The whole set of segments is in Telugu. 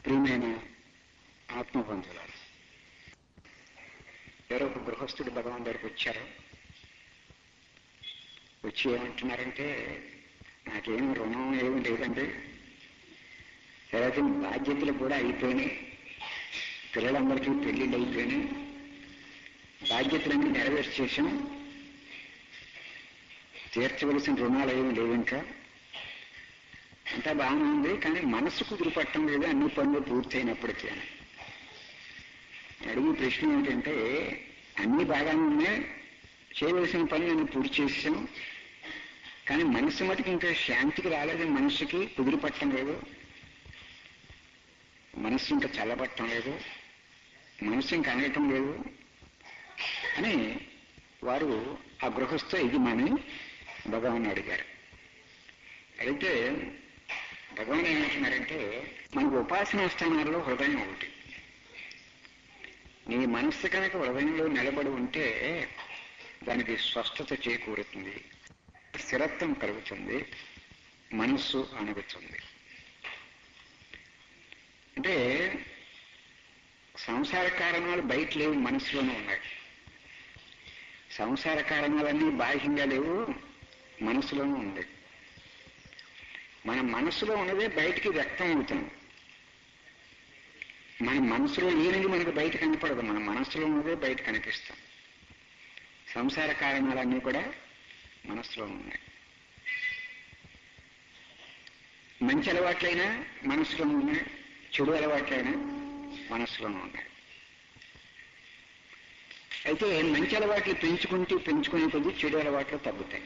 ప్రియమైన ఆత్మబంధువులారు ఎవరో ఒక గృహస్థుడు భగవాన్ దగ్గరికి వచ్చారు వచ్చి ఏమంటున్నారంటే నాకేం రుణం ఏమి లేదండి తర్వాత బాధ్యతలు కూడా అయిపోయినాయి పిల్లలందరికీ పెళ్లిళ్ళు అయిపోయినాయి బాధ్యతలన్నీ నెరవేర్చేసాం తీర్చవలసిన రుణాలు ఏమి లేవు ఇంకా అంతా బాగానే ఉంది కానీ మనసు కుదిరిపట్టడం లేదు అన్ని పనులు పూర్తయినప్పటికీ అని అడిగి ప్రశ్న ఏంటంటే అన్ని బాగానే ఉన్నాయి చేయవలసిన పని నేను పూర్తి చేసాను కానీ మనసు మటుకు ఇంకా శాంతికి రాలేదు మనసుకి కుదిరిపట్టడం లేదు మనస్సు ఇంకా చల్లబట్టడం లేదు మనసు ఇంకా అనగటం లేదు అని వారు ఆ గృహస్థ యజమాని భగవాన్ అడిగారు అడిగితే భగవాన్ ఏమంటున్నారంటే మనకు ఉపాసనా స్థానాల్లో హృదయం ఒకటి నీ మనస్సు కనుక హృదయంలో నిలబడి ఉంటే దానికి స్వస్థత చేకూరుతుంది స్థిరత్వం కలుగుతుంది మనస్సు అణుగుతుంది అంటే సంసార కారణాలు బయట లేవు మనసులోనే ఉన్నాయి సంసార కారణాలన్నీ బాహ్యంగా లేవు మనసులోనే ఉంది మన మనసులో ఉన్నదే బయటికి వ్యక్తం అవుతుంది మన మనసులో లేనిది మనకు బయట కనపడదు మన మనసులో ఉన్నదే బయట కనిపిస్తాం సంసార కారణాలన్నీ కూడా మనసులో ఉన్నాయి మంచి అలవాట్లైనా మనసులో ఉన్నాయి చెడు అలవాట్లైనా మనసులోనే ఉన్నాయి అయితే మంచి అలవాట్లు పెంచుకుంటూ పెంచుకునే కొద్దీ చెడు అలవాట్లు తగ్గుతాయి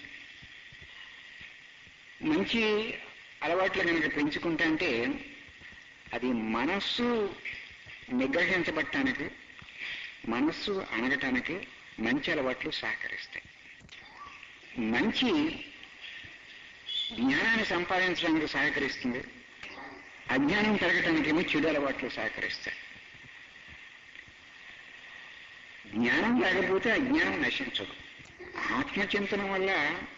మంచి అలవాట్లు కనుక పెంచుకుంటా అంటే అది మనస్సు నిగ్రహించబట్టడానికి మనస్సు అనగటానికి మంచి అలవాట్లు సహకరిస్తాయి మంచి జ్ఞానాన్ని సంపాదించడానికి సహకరిస్తుంది అజ్ఞానం పెరగటానికేమో చెడు అలవాట్లు సహకరిస్తాయి జ్ఞానం లేకపోతే అజ్ఞానం నశించదు ఆత్మచింతన వల్ల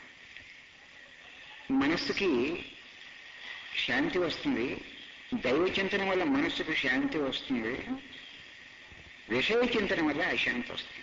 మనస్సుకి శాంతి వస్తుంది దైవ చింతన వల్ల మనస్సుకు శాంతి వస్తుంది విషయ చింతన వల్ల అశాంతి వస్తుంది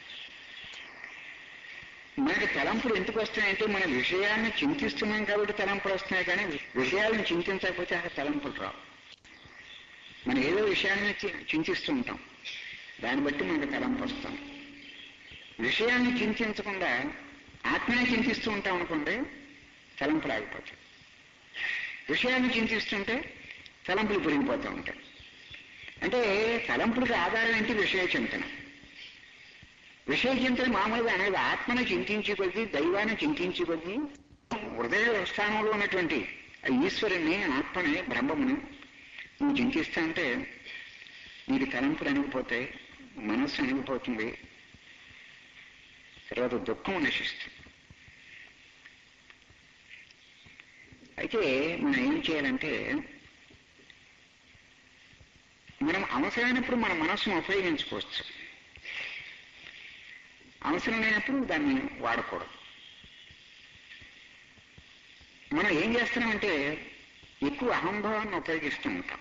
మనకి తలంపులు ఎందుకు వస్తున్నాయంటే మన విషయాన్ని చింతిస్తున్నాం కాబట్టి తలంపులు వస్తున్నాయి కానీ విషయాలను చింతించకపోతే అక్కడ తలంపులు రావు మనం ఏదో విషయాన్ని చి- చింతిస్తూ ఉంటాం దాన్ని బట్టి మనకు తలంపు వస్తాం విషయాన్ని చింతించకుండా ఆత్మనే చింతిస్తూ ఉంటాం అనుకోండి తలంపులు ఆగిపోతాయి విషయాన్ని చింతిస్తుంటే తలంపులు పెరిగిపోతూ ఉంటాయి అంటే తలంపులకు ఆధారం ఏంటి విషయ చింతన విషయ చింతన మామూలుగా అనేది ఆత్మను చింతించి కొద్దీ దైవాన్ని చింతించి కొద్దీ హృదయ స్థానంలో ఉన్నటువంటి ఆ ఈశ్వరుని ఆత్మని బ్రహ్మముని నువ్వు చింతిస్తా అంటే నీకు తలంపులు అణిగిపోతాయి మనస్సు అణిగిపోతుంది తర్వాత దుఃఖం నశిస్తుంది అయితే మనం ఏం చేయాలంటే మనం అవసరమైనప్పుడు మన మనస్సును ఉపయోగించుకోవచ్చు అవసరం లేనప్పుడు దాన్ని వాడకూడదు మనం ఏం చేస్తున్నామంటే ఎక్కువ అహంభావాన్ని ఉపయోగిస్తూ ఉంటాం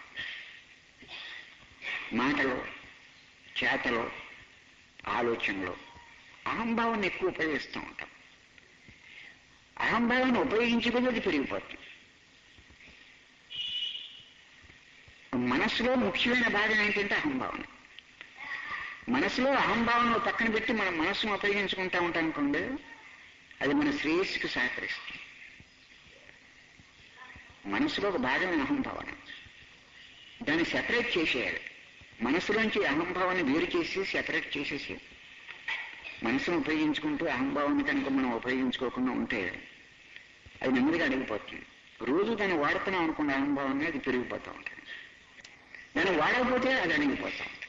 మాటలో చేతలో ఆలోచనలో అహంభావాన్ని ఎక్కువ ఉపయోగిస్తూ ఉంటాం అహంభావాన్ని ఉపయోగించుకుని అది పెరిగిపోతుంది మనసులో ముఖ్యమైన భాగం ఏంటంటే అహంభావన మనసులో అహంభావన పక్కన పెట్టి మనం మనసును ఉపయోగించుకుంటా ఉంటాం అనుకోండి అది మన శ్రేయస్సుకు సహకరిస్తుంది మనసులో ఒక భాగమైన అహంభావన దాన్ని సెపరేట్ చేసేయాలి మనసులోంచి అహంభావాన్ని వేరు చేసి సెపరేట్ చేసేసి మనసును ఉపయోగించుకుంటూ అహంభావాన్ని కనుక మనం ఉపయోగించుకోకుండా ఉంటే అది నెమ్మదిగా అడిగిపోతుంది రోజు దాన్ని వాడుతున్నాం అనుకున్న అహంభావాన్ని అది పెరిగిపోతూ ఉంటుంది దాన్ని వాడకపోతే అది అణిగిపోతూ ఉంటుంది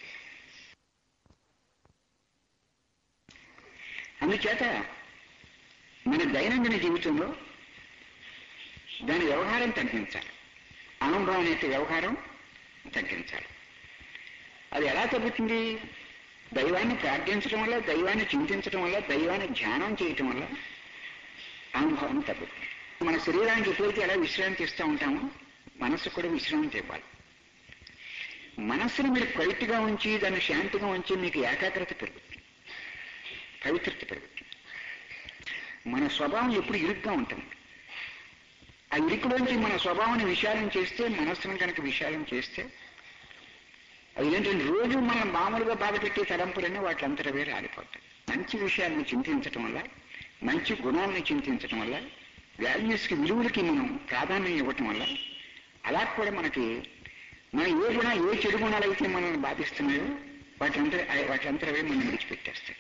అందుచేత మన దైనందిన జీవితంలో దాని వ్యవహారం తగ్గించాలి అహంభావం యొక్క వ్యవహారం తగ్గించాలి అది ఎలా తగ్గుతుంది దైవాన్ని ప్రార్థించడం వల్ల దైవాన్ని చింతించడం వల్ల దైవాన్ని ధ్యానం చేయటం వల్ల అనుభవం తగ్గుతుంది మన శరీరానికి ఎప్పుడైతే ఎలా విశ్రాంతి ఇస్తూ ఉంటామో మనసు కూడా విశ్రాంతి ఇవ్వాలి మనస్సుని మీరు క్వైట్గా ఉంచి దాన్ని శాంతిగా ఉంచి మీకు ఏకాగ్రత పెరుగుతుంది పవిత్రత పెరుగుతుంది మన స్వభావం ఎప్పుడు ఇరుగ్గా ఉంటుంది ఆ ఇరుకులోంచి మన స్వభావాన్ని విశాలం చేస్తే మనస్సును కనుక విశాలం చేస్తే అది ఏంటంటే రోజు మనం మామూలుగా బాధ పెట్టే తలంపులన్నీ వాటిలంతట వేరే ఆడిపోతాయి మంచి విషయాలను చింతించటం వల్ల మంచి గుణాలను చింతించటం వల్ల వాల్యూస్కి విలువలకి మనం ప్రాధాన్యం ఇవ్వటం వల్ల అలా కూడా మనకి మన ఏ గుణ ఏ చెడు గుణాలు అయితే మనల్ని బాధిస్తున్నాయో వాటిలంతా వాటిలంతరవే మనం విడిచిపెట్టేస్తాయి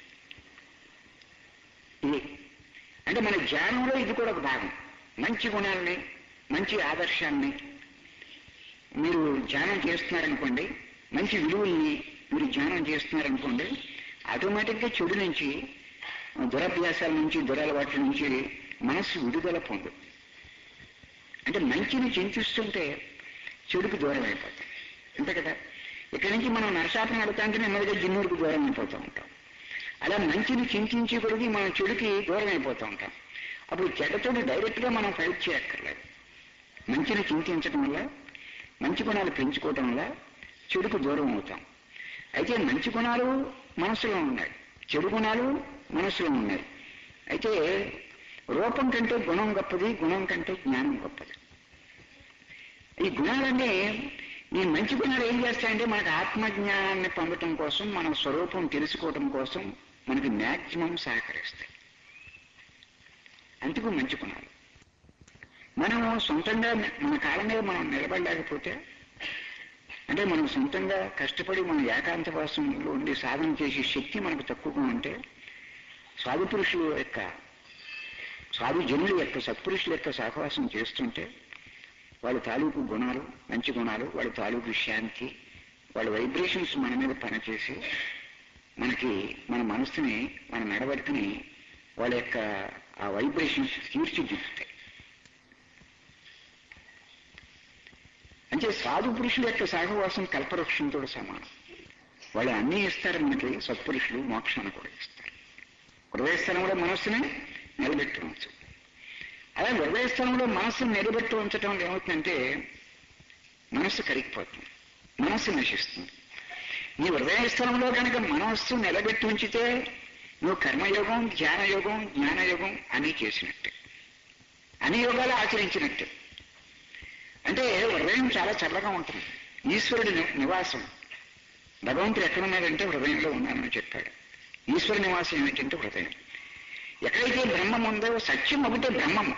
ఇది అంటే మన జ్ఞానంలో ఇది కూడా ఒక భాగం మంచి గుణాలని మంచి ఆదర్శాన్ని మీరు ధ్యానం చేస్తున్నారనుకోండి మంచి విలువల్ని మీరు ధ్యానం చేస్తున్నారనుకోండి ఆటోమేటిక్గా చెడు నుంచి దురభ్యాసాల నుంచి దురలవాట్ల నుంచి మనస్సు విడుదల పొందు అంటే మంచిని చింతిస్తుంటే చెడుకు దూరం అయిపోతాం అంతే కదా ఇక్కడి నుంచి మనం నరసాపం నడుతుంటే నెమ్మదిగా జిన్నూరుకు దూరం అయిపోతూ ఉంటాం అలా మంచిని చింతించి కొడిగి మనం చెడుకి దూరం అయిపోతూ ఉంటాం అప్పుడు చెడ్డతోటి డైరెక్ట్గా మనం ఫైట్ చేయక్కర్లేదు మంచిని చింతించడం వల్ల మంచి గుణాలు పెంచుకోవటం వల్ల చెడుకు దూరం అవుతాం అయితే మంచి గుణాలు మనసులో ఉన్నాయి చెడు గుణాలు మనసులో ఉన్నాయి అయితే రూపం కంటే గుణం గొప్పది గుణం కంటే జ్ఞానం గొప్పది ఈ గుణాలన్నీ ఈ మంచి గుణాలు ఏం చేస్తాయంటే మనకు ఆత్మజ్ఞానాన్ని పొందటం కోసం మన స్వరూపం తెలుసుకోవటం కోసం మనకి మ్యాక్సిమం సహకరిస్తాయి అందుకు మంచి గుణాలు మనం సొంతంగా మన కాలం మీద మనం నిలబడలేకపోతే అంటే మనం సొంతంగా కష్టపడి మన ఏకాంతవాసంలో ఉండి సాధన చేసే శక్తి మనకు తక్కువగా ఉంటే సాధు పురుషుల యొక్క సాధు జనుల యొక్క సత్పురుషుల యొక్క సహవాసం చేస్తుంటే వాళ్ళ తాలూకు గుణాలు మంచి గుణాలు వాళ్ళ తాలూకు శాంతి వాళ్ళ వైబ్రేషన్స్ మన మీద పనిచేసి మనకి మన మనసుని మన నడవడికని వాళ్ళ యొక్క ఆ వైబ్రేషన్స్ తీర్చిదిద్దుతాయి అంటే సాధు పురుషుల యొక్క సహవాసం కల్పవృక్షంతో సమానం వాళ్ళు అన్నీ ఇస్తారు మనకి సత్పురుషులు మోక్షాన్ని కూడా ఇస్తారు హృదయస్థలంలో మనస్సుని నిలబెట్టి ఉంచు అలా హృదయస్థలంలో మనస్సును నిలబెట్టి ఉంచడం వల్ల ఏమవుతుందంటే మనస్సు కరిగిపోతుంది మనస్సు నశిస్తుంది నీ హృదయస్థలంలో కనుక మనస్సు నిలబెట్టి ఉంచితే నువ్వు కర్మయోగం ధ్యానయోగం జ్ఞానయోగం అని చేసినట్టే అన్ని యోగాలు ఆచరించినట్టే అంటే హృదయం చాలా చల్లగా ఉంటుంది ఈశ్వరుడి ని- నివాసం భగవంతుడు ఎక్కడున్నాడంటే హృదయంలో ఉన్నానని చెప్పాడు ఈశ్వర నివాసం ఏమిటంటే హృదయం ఎక్కడైతే బ్రహ్మం ఉందో సత్యం ఒకటే బ్రహ్మము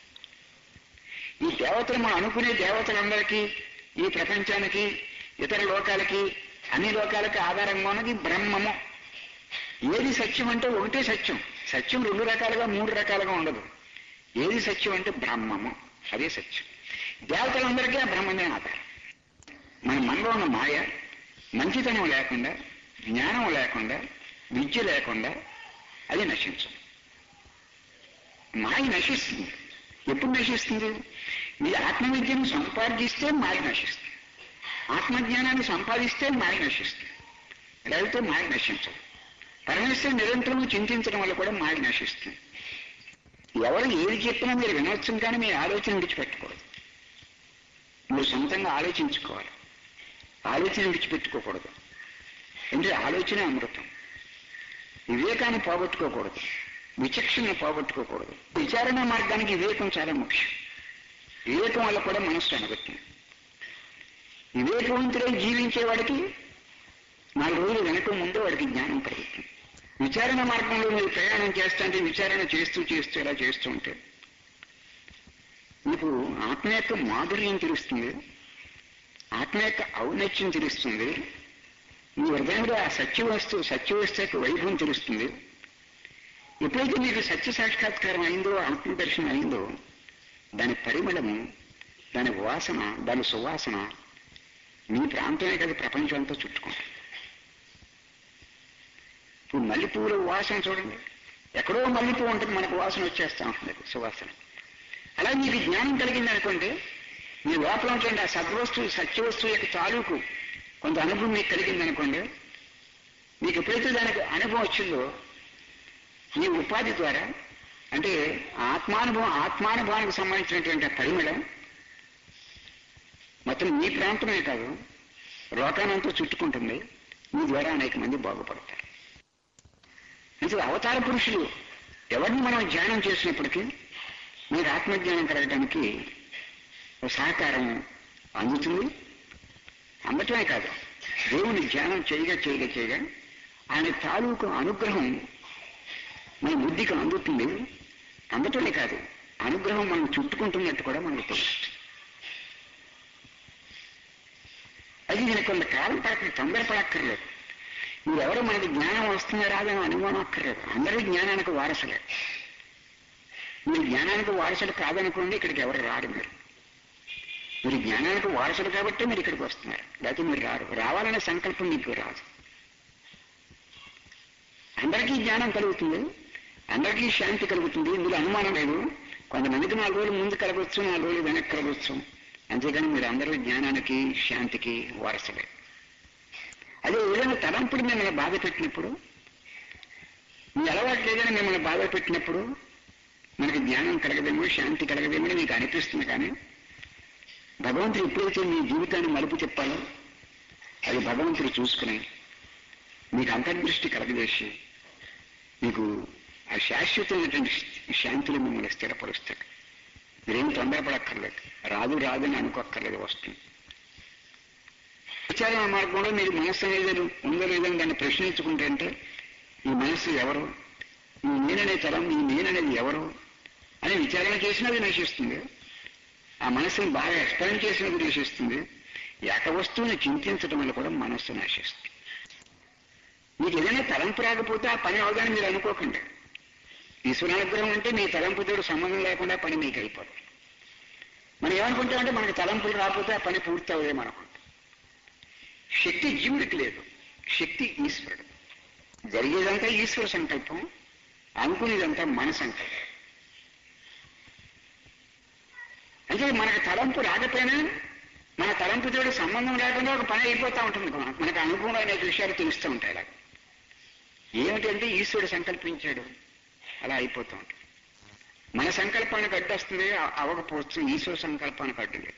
ఈ దేవతలు మనం అనుకునే దేవతలందరికీ ఈ ప్రపంచానికి ఇతర లోకాలకి అన్ని లోకాలకి ఆధారంగా ఉన్నది బ్రహ్మము ఏది సత్యం అంటే ఒకటే సత్యం సత్యం రెండు రకాలుగా మూడు రకాలుగా ఉండదు ఏది సత్యం అంటే బ్రహ్మము అదే సత్యం దేవతలందరికీ ఆ బ్రహ్మమే ఆధారం మన మనలో ఉన్న మాయ మంచితనం లేకుండా జ్ఞానం లేకుండా విద్య లేకుండా అది నశించదు మాయ నశిస్తుంది ఎప్పుడు నశిస్తుంది మీ ఆత్మవిద్యను సంపాదిస్తే మాయ నశిస్తుంది ఆత్మజ్ఞానాన్ని సంపాదిస్తే మాయ నశిస్తుంది లేకపోతే మాయ నశించదు పరమేశ్వరం నిరంతరం చింతించడం వల్ల కూడా మాయ నశిస్తుంది ఎవరు ఏది చెప్పినా మీరు వినొచ్చు కానీ మీ ఆలోచన విడిచిపెట్టకూడదు మీరు సొంతంగా ఆలోచించుకోవాలి ఆలోచన విడిచిపెట్టుకోకూడదు అంటే ఆలోచనే అమృతం వివేకాన్ని పోగొట్టుకోకూడదు విచక్షణను పోగొట్టుకోకూడదు విచారణ మార్గానికి వివేకం చాలా ముఖ్యం వివేకం వల్ల కూడా మనస్సు అనగొట్టింది వివేకవంతుడై జీవించే వాడికి నాలుగు రోజులు వెనక ముందు వాడికి జ్ఞానం కలుగుతుంది విచారణ మార్గంలో మీరు ప్రయాణం చేస్తుంటే విచారణ చేస్తూ చేస్తూ ఇలా చేస్తూ ఉంటే మీకు ఆత్మ యొక్క మాధుర్యం తెలుస్తుంది ఆత్మ యొక్క ఔన్నత్యం తెలుస్తుంది మీ హృదయంలో ఆ సత్యవస్తు సత్యవస్తు యొక్క వైభవం తెలుస్తుంది ఎప్పుడైతే మీకు సత్య సాక్షాత్కారం అయిందో ఆత్మదర్శనం అయిందో దాని పరిమళము దాని వాసన దాని సువాసన మీ ప్రాంతమే కదా ప్రపంచం అంతా చుట్టుకుంటుంది ఇప్పుడు మల్లెపూల వాసన చూడండి ఎక్కడో మల్లెపూ ఉంటుంది మనకు వాసన వచ్చేస్తా ఉంటుంది సువాసన అలా మీకు జ్ఞానం కలిగింది అనుకోండి మీ లోపల ఉంటుంది ఆ సద్వస్తువు సత్యవస్తువు యొక్క తాలూకు కొంత అనుభవం మీకు కలిగింది అనుకోండి మీకు ఎప్పుడైతే దానికి అనుభవం వచ్చిందో ఈ ఉపాధి ద్వారా అంటే ఆత్మానుభవం ఆత్మానుభవానికి సంబంధించినటువంటి ఆ పరిమళం మొత్తం మీ ప్రాంతమే కాదు లోకానంతా చుట్టుకుంటుంది మీ ద్వారా అనేక మంది బాగుపడతారు అంటే అవతార పురుషులు ఎవరిని మనం ధ్యానం చేసినప్పటికీ మీకు ఆత్మజ్ఞానం కలగడానికి ఒక సహకారం అందుతుంది అందటమే కాదు దేవుని ధ్యానం చేయగా చేయగా చేయగా ఆయన తాలూకు అనుగ్రహం మన బుద్ధికి అందుతుంది అందటమే కాదు అనుగ్రహం మనం చుట్టుకుంటున్నట్టు కూడా మనకు తెలుస్తుంది అది నేను కొంతకాలం పడక తొందరపడక్కర్లేదు మీరెవరు మనకి జ్ఞానం వస్తుందా రాదని అనుమానం అక్కర్లేదు అందరూ జ్ఞానానికి వారసులే మీరు జ్ఞానానికి వారసులు కాదనుకోండి ఇక్కడికి ఎవరు రారు మీరు మీరు జ్ఞానానికి వారసులు కాబట్టి మీరు ఇక్కడికి వస్తున్నారు లేకపోతే మీరు రారు రావాలనే సంకల్పం మీకు రాదు అందరికీ జ్ఞానం కలుగుతుంది అందరికీ శాంతి కలుగుతుంది ఇందులో అనుమానం లేదు కొంతమందికి నాలుగు రోజులు ముందు కలగవచ్చు నాలుగు రోజులు వెనక్కి కలగవచ్చు అంతేగాని మీరు అందరూ జ్ఞానానికి శాంతికి వారసులే అదే ఏదైనా తలంపుడు మిమ్మల్ని బాధ పెట్టినప్పుడు మీ అలవాటు లేదని మిమ్మల్ని బాధ పెట్టినప్పుడు మనకి జ్ఞానం కలగదేమో శాంతి కలగదేమో అని మీకు అనిపిస్తుంది కానీ భగవంతుడు ఎప్పుడైతే మీ జీవితాన్ని మలుపు చెప్పాలో అది భగవంతుడు చూసుకుని మీకు అంతర్దృష్టి కలగజేసి మీకు ఆ శాశ్వతమైనటువంటి శాంతిని మిమ్మల్ని స్థిరపరుస్తాడు మీరేం తొందరపడక్కర్లేదు రాదు రాదని అనుకోక్కర్లేదు వస్తుంది విచారణ మార్గంలో మీరు మనస్సు అనేది ఉందో లేదని దాన్ని ప్రశ్నించుకుంటే అంటే ఈ మనస్సు ఎవరు ఈ నేననే తరం ఈ నేననేది ఎవరు అని విచారణ చేసినది నశిస్తుంది ఆ మనస్సుని బాగా ఎక్స్ప్లెయిన్ చేసినది నశిస్తుంది ఏక వస్తువుని చింతించడం వల్ల కూడా మనస్సు నశిస్తుంది మీకు ఏదైనా తలంపు రాకపోతే ఆ పని అవగానే మీరు అనుకోకండి ఈశ్వరానుగ్రహం అంటే మీ తలంపుతో సంబంధం లేకుండా పని మీకు అయిపోతుంది మనం ఏమనుకుంటామంటే మనకి తలంపులు రాకపోతే ఆ పని పూర్తి అవ్వదేమో అనుకుంటాం శక్తి జీవుడికి లేదు శక్తి ఈశ్వరుడు జరిగేదంతా ఈశ్వర సంకల్పం అనుకునేదంతా మన సంకల్పం అంటే మనకు తలంపు రాకపోయినా మన తలంపుతో సంబంధం లేకుండా ఒక పని అయిపోతూ ఉంటుంది మనకు మనకు అనుకూలమైన విషయాలు తెలుస్తూ ఉంటాయి అలా ఏమిటంటే ఈశ్వరుడు సంకల్పించాడు అలా అయిపోతూ ఉంటుంది మన సంకల్పానికి అడ్డు వస్తుంది అవ్వకపోవచ్చు ఈశ్వర సంకల్పానికి అడ్డు లేదు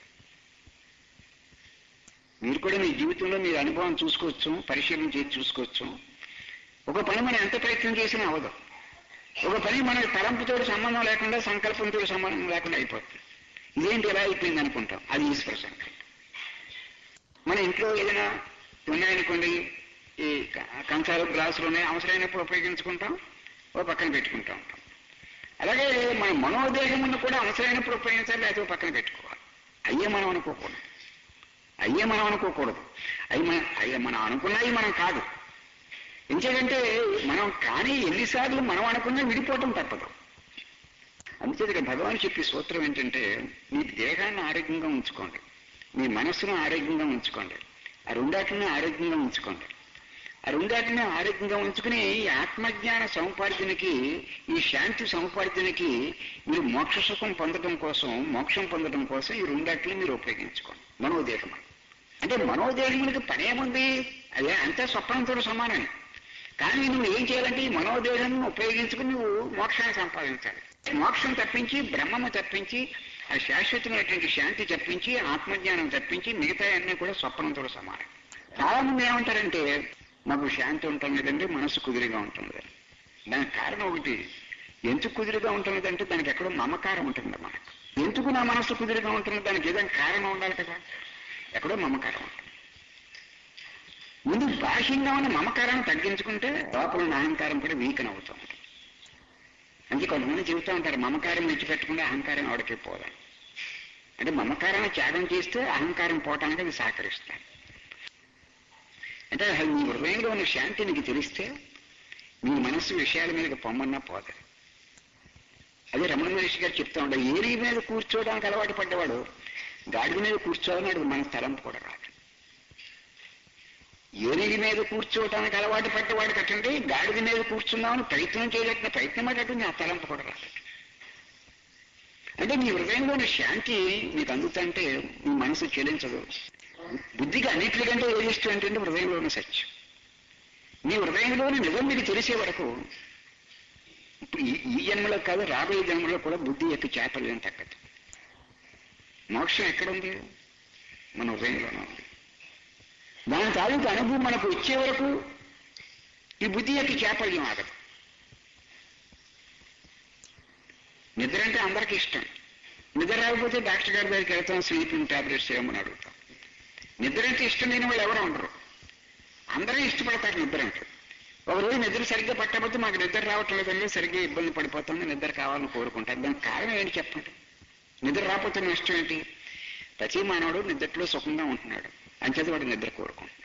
మీరు కూడా మీ జీవితంలో మీ అనుభవం చూసుకోవచ్చు పరిశీలన చేసి చూసుకోవచ్చు ఒక పని మనం ఎంత ప్రయత్నం చేసినా అవదు ఒక పని మనకి తలంపుతో సంబంధం లేకుండా సంకల్పంతో సంబంధం లేకుండా అయిపోతుంది ఇదేంటి ఎలా అయిపోయింది అనుకుంటాం అది ఈశ్వర సంకల్పం మన ఇంట్లో ఏదైనా ఉన్నాయనుకోండి ఈ కంచాలు గ్లాసులు ఉన్నాయి అవసరమైనప్పుడు ఉపయోగించుకుంటాం ఓ పక్కన పెట్టుకుంటూ ఉంటాం అలాగే మన మనోదేహమును కూడా అవసరమైనప్పుడు ఉపయోగించాలి లేకపోతే పక్కన పెట్టుకోవాలి అయ్యే మనం అనుకోకూడదు అయ్యే మనం అనుకోకూడదు అవి మన అయ్యే మనం అనుకున్నవి మనం కాదు ఎందుకంటే మనం కానీ ఎన్నిసార్లు మనం అనుకున్నా విడిపోవటం తప్పదు అందుచేత ఇక్కడ భగవాన్ చెప్పే సూత్రం ఏంటంటే మీ దేహాన్ని ఆరోగ్యంగా ఉంచుకోండి మీ మనస్సును ఆరోగ్యంగా ఉంచుకోండి ఆ రెండాటిని ఆరోగ్యంగా ఉంచుకోండి ఆ రెండాటిని ఆరోగ్యంగా ఉంచుకుని ఈ ఆత్మజ్ఞాన సముపార్జనకి ఈ శాంతి సముపార్జనకి మీరు మోక్ష సుఖం పొందడం కోసం మోక్షం పొందడం కోసం ఈ రెండాటిని మీరు ఉపయోగించుకోండి మనోదేహం అంటే మనోదేహమునికి పనేముంది అదే అంతా స్వప్నంతో సమానమే కానీ నువ్వు ఏం చేయాలంటే ఈ మనోదేహం ఉపయోగించుకుని నువ్వు మోక్షాన్ని సంపాదించాలి మోక్షం తప్పించి బ్రహ్మము తప్పించి ఆ శాశ్వతమైనటువంటి శాంతి తప్పించి ఆత్మజ్ఞానం తప్పించి మిగతా అన్నీ కూడా స్వప్నంతో సమానం చాలా మంది ఏమంటారంటే మాకు శాంతి ఉంటుంది లేదంటే మనసు కుదిరిగా ఉంటుంది దానికి కారణం ఒకటి ఎందుకు కుదిరిగా ఉంటుంది అంటే దానికి ఎక్కడో మమకారం ఉంటుంది మనకు ఎందుకు నా మనసు కుదిరిగా ఉంటుంది దానికి ఏదైనా కారణం ఉండాలి కదా ఎక్కడో మమకారం ఉంటుంది ముందు బాహ్యంగా ఉన్న మమకారాన్ని తగ్గించుకుంటే లోపల ఉన్న అహంకారం కూడా వీకన్ అవుతుంది అంటే కొంతమంది చెబుతూ ఉంటారు మమకారం విడిచిపెట్టకుండా అహంకారం ఆవిడకి పోదని అంటే మమకారాన్ని త్యాగం చేస్తే అహంకారం పోవటానికి అది సహకరిస్తాయి అంటే నీ హృదయంలో ఉన్న శాంతి నీకు తెలిస్తే నీ మనస్సు విషయాల మీదకి పొమ్మన్నా పోదు అదే రమణ మహర్షి గారు చెప్తా ఉంటాడు ఏరి మీద కూర్చోవడానికి అలవాటు పడ్డవాడు గాడి మీద కూర్చోవాలని మన తలంపు కూడా రాదు ఏనుగి మీద కూర్చోవటానికి అలవాటు పడ్డవాడు కట్టండి గాడిద మీద కూర్చుందామని ప్రయత్నం చేయగలిగిన ప్రయత్నం అటువంటి ఆ తలంపు కూడా రాదు అంటే మీ హృదయంలోని శాంతి మీకు అందుతుంటే మీ మనసు చెలించదు బుద్ధికి అన్నిటికంటే ఏది ఇష్టం ఏంటంటే హృదయంలోని సత్యం మీ హృదయంలోని నిజం మీకు తెలిసే వరకు ఇప్పుడు ఈ ఈ జన్మలో కాదు రాబోయే జన్మలో కూడా బుద్ధి యొక్క చేపలు ఏం తగ్గదు మోక్షం ఎక్కడుంది మన హృదయంలోనే ఉంది మన తాలూకు అనుభవం మనకు వచ్చే వరకు ఈ బుద్ధి యొక్క చేపల్యం ఆగదు నిద్ర అంటే అందరికీ ఇష్టం నిద్ర రాకపోతే డాక్టర్ గారి దగ్గరికి వెళ్తాం స్లీపింగ్ టాబ్లెట్స్ ఏమని అడుగుతాం నిద్ర అంటే ఇష్టం లేని వాళ్ళు ఎవరు ఉండరు అందరూ ఇష్టపడతారు నిద్ర అంటే ఒక రోజు నిద్ర సరిగ్గా పట్టకపోతే మాకు నిద్ర రావటం లేదండి సరిగ్గా ఇబ్బంది పడిపోతుంది నిద్ర కావాలని కోరుకుంటారు దానికి కారణం ఏంటి చెప్పండి నిద్ర రాకపోతే నష్టం ఏంటి ప్రతి మానవుడు నిద్రలో సుఖంగా ఉంటున్నాడు అంచేత వాడు నిద్ర కోరుకుంటున్నాడు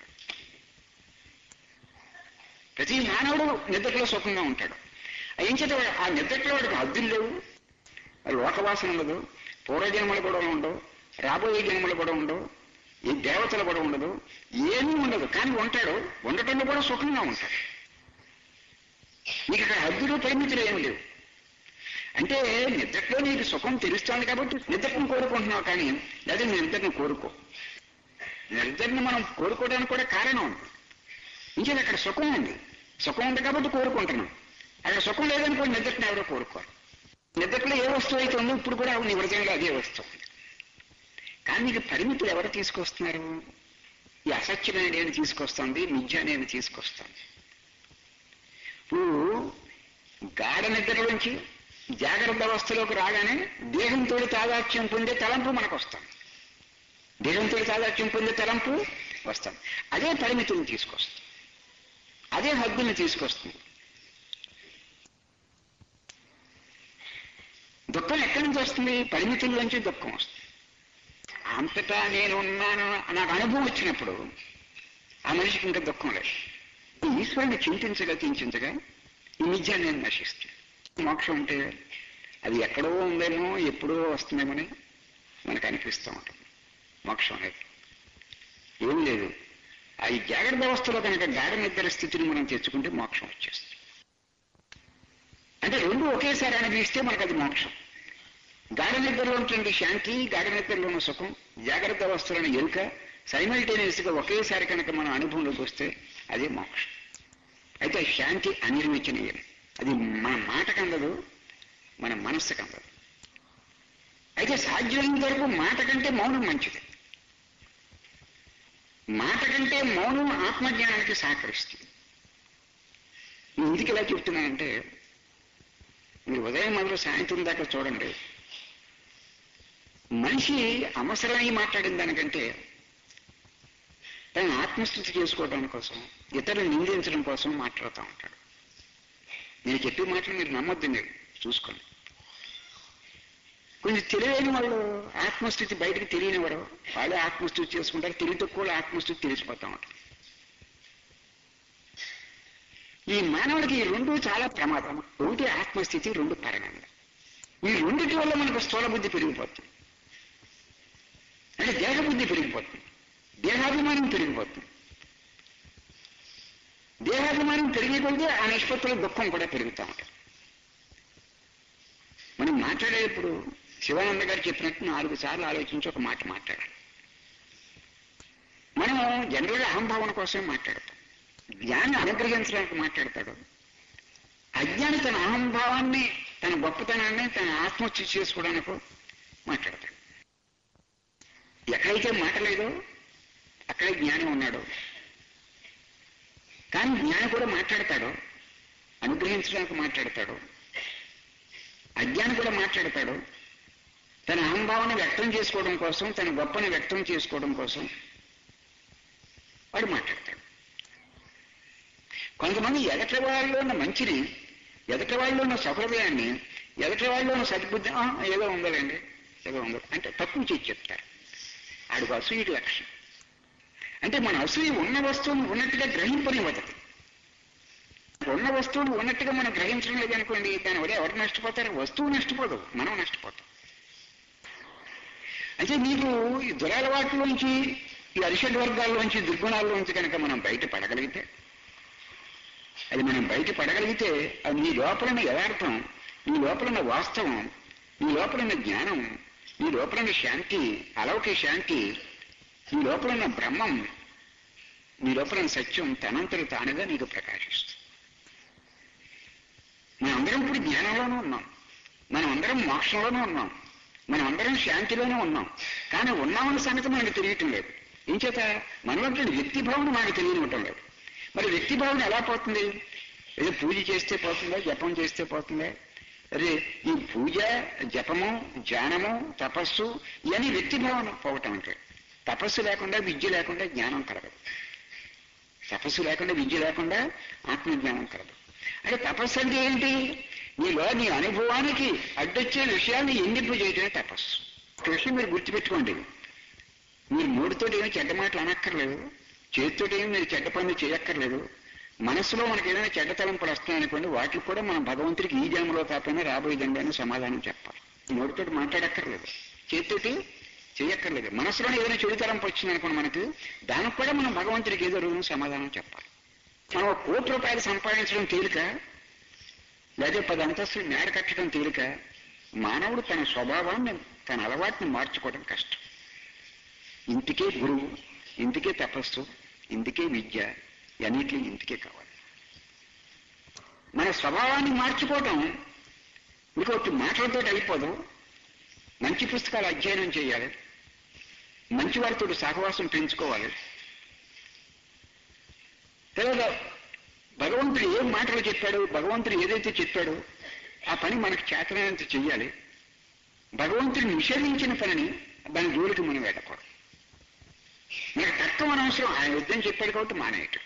ప్రతి మానవుడు నిద్రలో సుఖంగా ఉంటాడు ఏం చేత వాడు- ఆ నిద్రలో వాడికి హద్దులు లేవు లోకవాసన ఉండదు పూర్వజన్మలు కూడా ఉండవు రాబోయే జన్మలు కూడా ఉండవు ఈ దేవతలు కూడా ఉండదు ఏమీ ఉండదు కానీ ఉంటాడు ఉండటంలో కూడా సుఖంగా ఉంటాడు నీకు అక్కడ హద్దులు పరిమితులు ఏమి లేవు అంటే నిద్రలో నీకు సుఖం తెలుస్తోంది కాబట్టి నిద్రను కోరుకుంటున్నావు కానీ లేదా నీ నిద్రను కోరుకో నిద్రని మనం కోరుకోవడానికి కూడా కారణం ఉంది ఇంకేది అక్కడ సుఖం ఉంది సుఖం ఉంది కాబట్టి కోరుకుంటున్నాం అక్కడ సుఖం లేదనుకోండి నిద్రని ఎవరో కోరుకోరు నిద్రలో ఏ వస్తువు అయితే ఉందో ఇప్పుడు కూడా నీ హృదయంలో అదే వస్తువు కానీ నీకు పరిమితులు ఎవరు తీసుకొస్తున్నారు ఈ అసత్యమైన నేను తీసుకొస్తుంది మిథ్య నేను తీసుకొస్తుంది ఇప్పుడు గాఢ నిద్రలోంచి జాగ్రత్త అవస్థలోకి రాగానే దేహంతో తాదాత్యం పొందే తలంపు మనకు వస్తాం దేహంతో తాదాత్యం పొందే తలంపు వస్తాం అదే పరిమితులను తీసుకొస్తుంది అదే హద్దుని తీసుకొస్తుంది దుఃఖం ఎక్కడి నుంచి వస్తుంది పరిమితుల్లోంచి దుఃఖం వస్తుంది అంతటా నేను ఉన్నాను నాకు అనుభవం వచ్చినప్పుడు ఆ మనిషికి ఇంకా దుఃఖం లేదు ఈశ్వరుని చింతించగా చింతించగా ఈ నిజ నేను నశిస్తుంది మోక్షం అంటే అది ఎక్కడో ఉందేమో ఎప్పుడో వస్తుందేమని మనకు అనిపిస్తూ ఉంటుంది మోక్షం అనేది ఏం లేదు ఆ ఈ జాగ్రత్త అవస్థలో కనుక గాఢ నిద్ర స్థితిని మనం తెచ్చుకుంటే మోక్షం వచ్చేస్తుంది అంటే రెండు ఒకేసారి అనుభవిస్తే మనకు అది మోక్షం గాఢ నిద్రలో ఉంటుంది శాంతి గాఢ నిద్రలో ఉన్న సుఖం జాగ్రత్త అవస్థలోని ఎరుక సైమల్టేనియస్ గా ఒకేసారి కనుక మనం అనుభవంలోకి వస్తే అదే మోక్షం అయితే ఆ శాంతి అనిర్వచనీయం అది మన మాటకు అందదు మన మనస్సుకు అందదు అయితే సాధ్యమైనంత వరకు మాట కంటే మౌనం మంచిది మాట కంటే మౌనం ఆత్మజ్ఞానానికి సహకరిస్తుంది నేను ఎందుకు ఇలా చెప్తున్నానంటే మీరు ఉదయం మొదలు సాయంత్రం దాకా చూడండి మనిషి అవసరమై మాట్లాడిన దానికంటే తన ఆత్మస్థుతి చేసుకోవడం కోసం ఇతరులు నిందించడం కోసం మాట్లాడుతూ ఉంటాడు నేను చెప్పే మాటలు మీరు నమ్మొద్దు మీరు చూసుకోండి కొంచెం తెలియని వాళ్ళు ఆత్మస్థితి బయటకు తెలియని వారు వాళ్ళే ఆత్మస్థుతి చేసుకుంటారు తెలివి తక్కువ ఆత్మస్థితి తెలిసిపోతా ఉంటారు ఈ మానవుడికి ఈ రెండు చాలా ప్రమాదం ఒకటి ఆత్మస్థితి రెండు పరమానందం ఈ రెండిటి వల్ల మనకు స్థూల బుద్ధి పెరిగిపోతుంది అంటే దేహ బుద్ధి పెరిగిపోతుంది దేహాభిమానం పెరిగిపోతుంది దేహాభిమానం పెరిగే కొద్దీ ఆ నిష్పత్తిలో దుఃఖం కూడా పెరుగుతూ ఉంటుంది మనం మాట్లాడేటప్పుడు శివానంద గారు చెప్పినట్టు నాలుగు సార్లు ఆలోచించి ఒక మాట మాట్లాడాలి మనం జనరల్గా అహంభావన కోసమే మాట్లాడతాం జ్ఞాన్ని అనుగ్రహించడానికి మాట్లాడతాడు అజ్ఞాని తన అహంభావాన్ని తన గొప్పతనాన్ని తన ఆత్మహత్య చేసుకోవడానికి మాట్లాడతాడు ఎక్కడైతే మాట లేదో అక్కడే జ్ఞానం ఉన్నాడు కానీ జ్ఞాని కూడా మాట్లాడతాడు అనుగ్రహించడానికి మాట్లాడతాడు అజ్ఞాని కూడా మాట్లాడతాడు తన అహంభావాన్ని వ్యక్తం చేసుకోవడం కోసం తన గొప్పని వ్యక్తం చేసుకోవడం కోసం వాడు మాట్లాడతాడు కొంతమంది ఎదటి వాళ్ళలో ఉన్న మంచిని ఎదటి వాళ్ళలో ఉన్న సహృదయాన్ని ఎదటి వాళ్ళలో ఉన్న సద్బుద్ధి "ఆ, ఏదో ఉందండి ఏదో ఉందో అంటే తక్కువ చేసి చెప్తారు ఆడికి అసూయకి లక్షణం అంటే మన అసూయ ఉన్న వస్తువును ఉన్నట్టుగా గ్రహింపనివ్వదు ఉన్న వస్తువును ఉన్నట్టుగా మనం గ్రహించడం లేదనుకోండి దాని వల్ల ఎవరు నష్టపోతారు వస్తువు నష్టపోదు మనం నష్టపోతాం అంటే నీకు ఈ దురలవాట్లోంచి ఈ అరిషడ్ వర్గాల్లోంచి దుర్గుణాల్లోంచి కనుక మనం బయట పడగలిగితే అది మనం బయట పడగలిగితే అది నీ లోపలున్న యథార్థం నీ లోపలున్న వాస్తవం నీ లోపలున్న జ్ఞానం నీ లోపలున్న శాంతి అలౌకిక శాంతి నీ లోపలున్న బ్రహ్మం నీ లోపలున్న సత్యం తనంతటి తానుగా నీకు ప్రకాశిస్తుంది మనం అందరం ఇప్పుడు జ్ఞానంలోనూ ఉన్నాం మనం అందరం మోక్షంలోనూ ఉన్నాం మనం అందరం శాంతిలోనూ ఉన్నాం కానీ ఉన్నామన్న సంగతి మనకు తెలియటం లేదు ఇంచేత మనవంతుడి వ్యక్తి భావన మనకు తెలియనివ్వటం లేదు మరి వ్యక్తి భావన ఎలా పోతుంది ఏదో పూజ చేస్తే పోతుందా జపం చేస్తే పోతుందా అదే ఈ పూజ జపము ధ్యానము తపస్సు ఇవన్నీ వ్యక్తి భావన పోవటం అంటే తపస్సు లేకుండా విద్య లేకుండా జ్ఞానం కలగదు తపస్సు లేకుండా విద్య లేకుండా ఆత్మజ్ఞానం కలదు అంటే తపస్సు అంటే ఏంటి నీలో నీ అనుభవానికి అడ్డొచ్చే విషయాన్ని ఎండింపు చేయటమే తపస్సు ఒక విషయం మీరు గుర్తుపెట్టుకోండి మీరు మూడుతో ఏమి చెడ్డ మాటలు అనక్కర్లేదు చేతితో ఏమి మీరు చెడ్డ పనులు చేయక్కర్లేదు మనసులో మనకి ఏదైనా చెడ్డ తలంపులు వస్తున్నాయనుకోండి వాటికి కూడా మనం భగవంతుడికి ఈ జన్మలో కాకపోయినా రాబోయే జన్మలో సమాధానం చెప్పాలి నోటితో మాట్లాడక్కర్లేదు చేతితోటి చేయక్కర్లేదు మనసులో ఏదైనా చెడు తలంపు వచ్చిందనుకోండి మనకి దానికి కూడా మనం భగవంతుడికి ఏదో రోజున సమాధానం చెప్పాలి మనం ఒక కోటి రూపాయలు సంపాదించడం తేలిక లేదా పది అంతస్తులు మేడ కట్టడం తేలిక మానవుడు తన స్వభావాన్ని తన అలవాటుని మార్చుకోవడం కష్టం ఇంటికే గురువు ఇంటికే తపస్సు ఇంటికే విద్య అన్నిటి ఇంటికే కావాలి మన స్వభావాన్ని మార్చుకోవటం ఇంకొకటి మాటలతో అయిపోదు మంచి పుస్తకాలు అధ్యయనం చేయాలి మంచి వారితో సహవాసం పెంచుకోవాలి తర్వాత భగవంతుడు ఏం మాటలు చెప్పాడు భగవంతుడు ఏదైతే చెప్పాడో ఆ పని మనకు చేతనైనంత చెయ్యాలి భగవంతుడిని నిషేధించిన పనిని దాని జోలికి మనం వెళ్ళకూడదు మనకు తర్కం అనవసరం ఆయన యుద్ధం చెప్పాడు కాబట్టి మానేయటం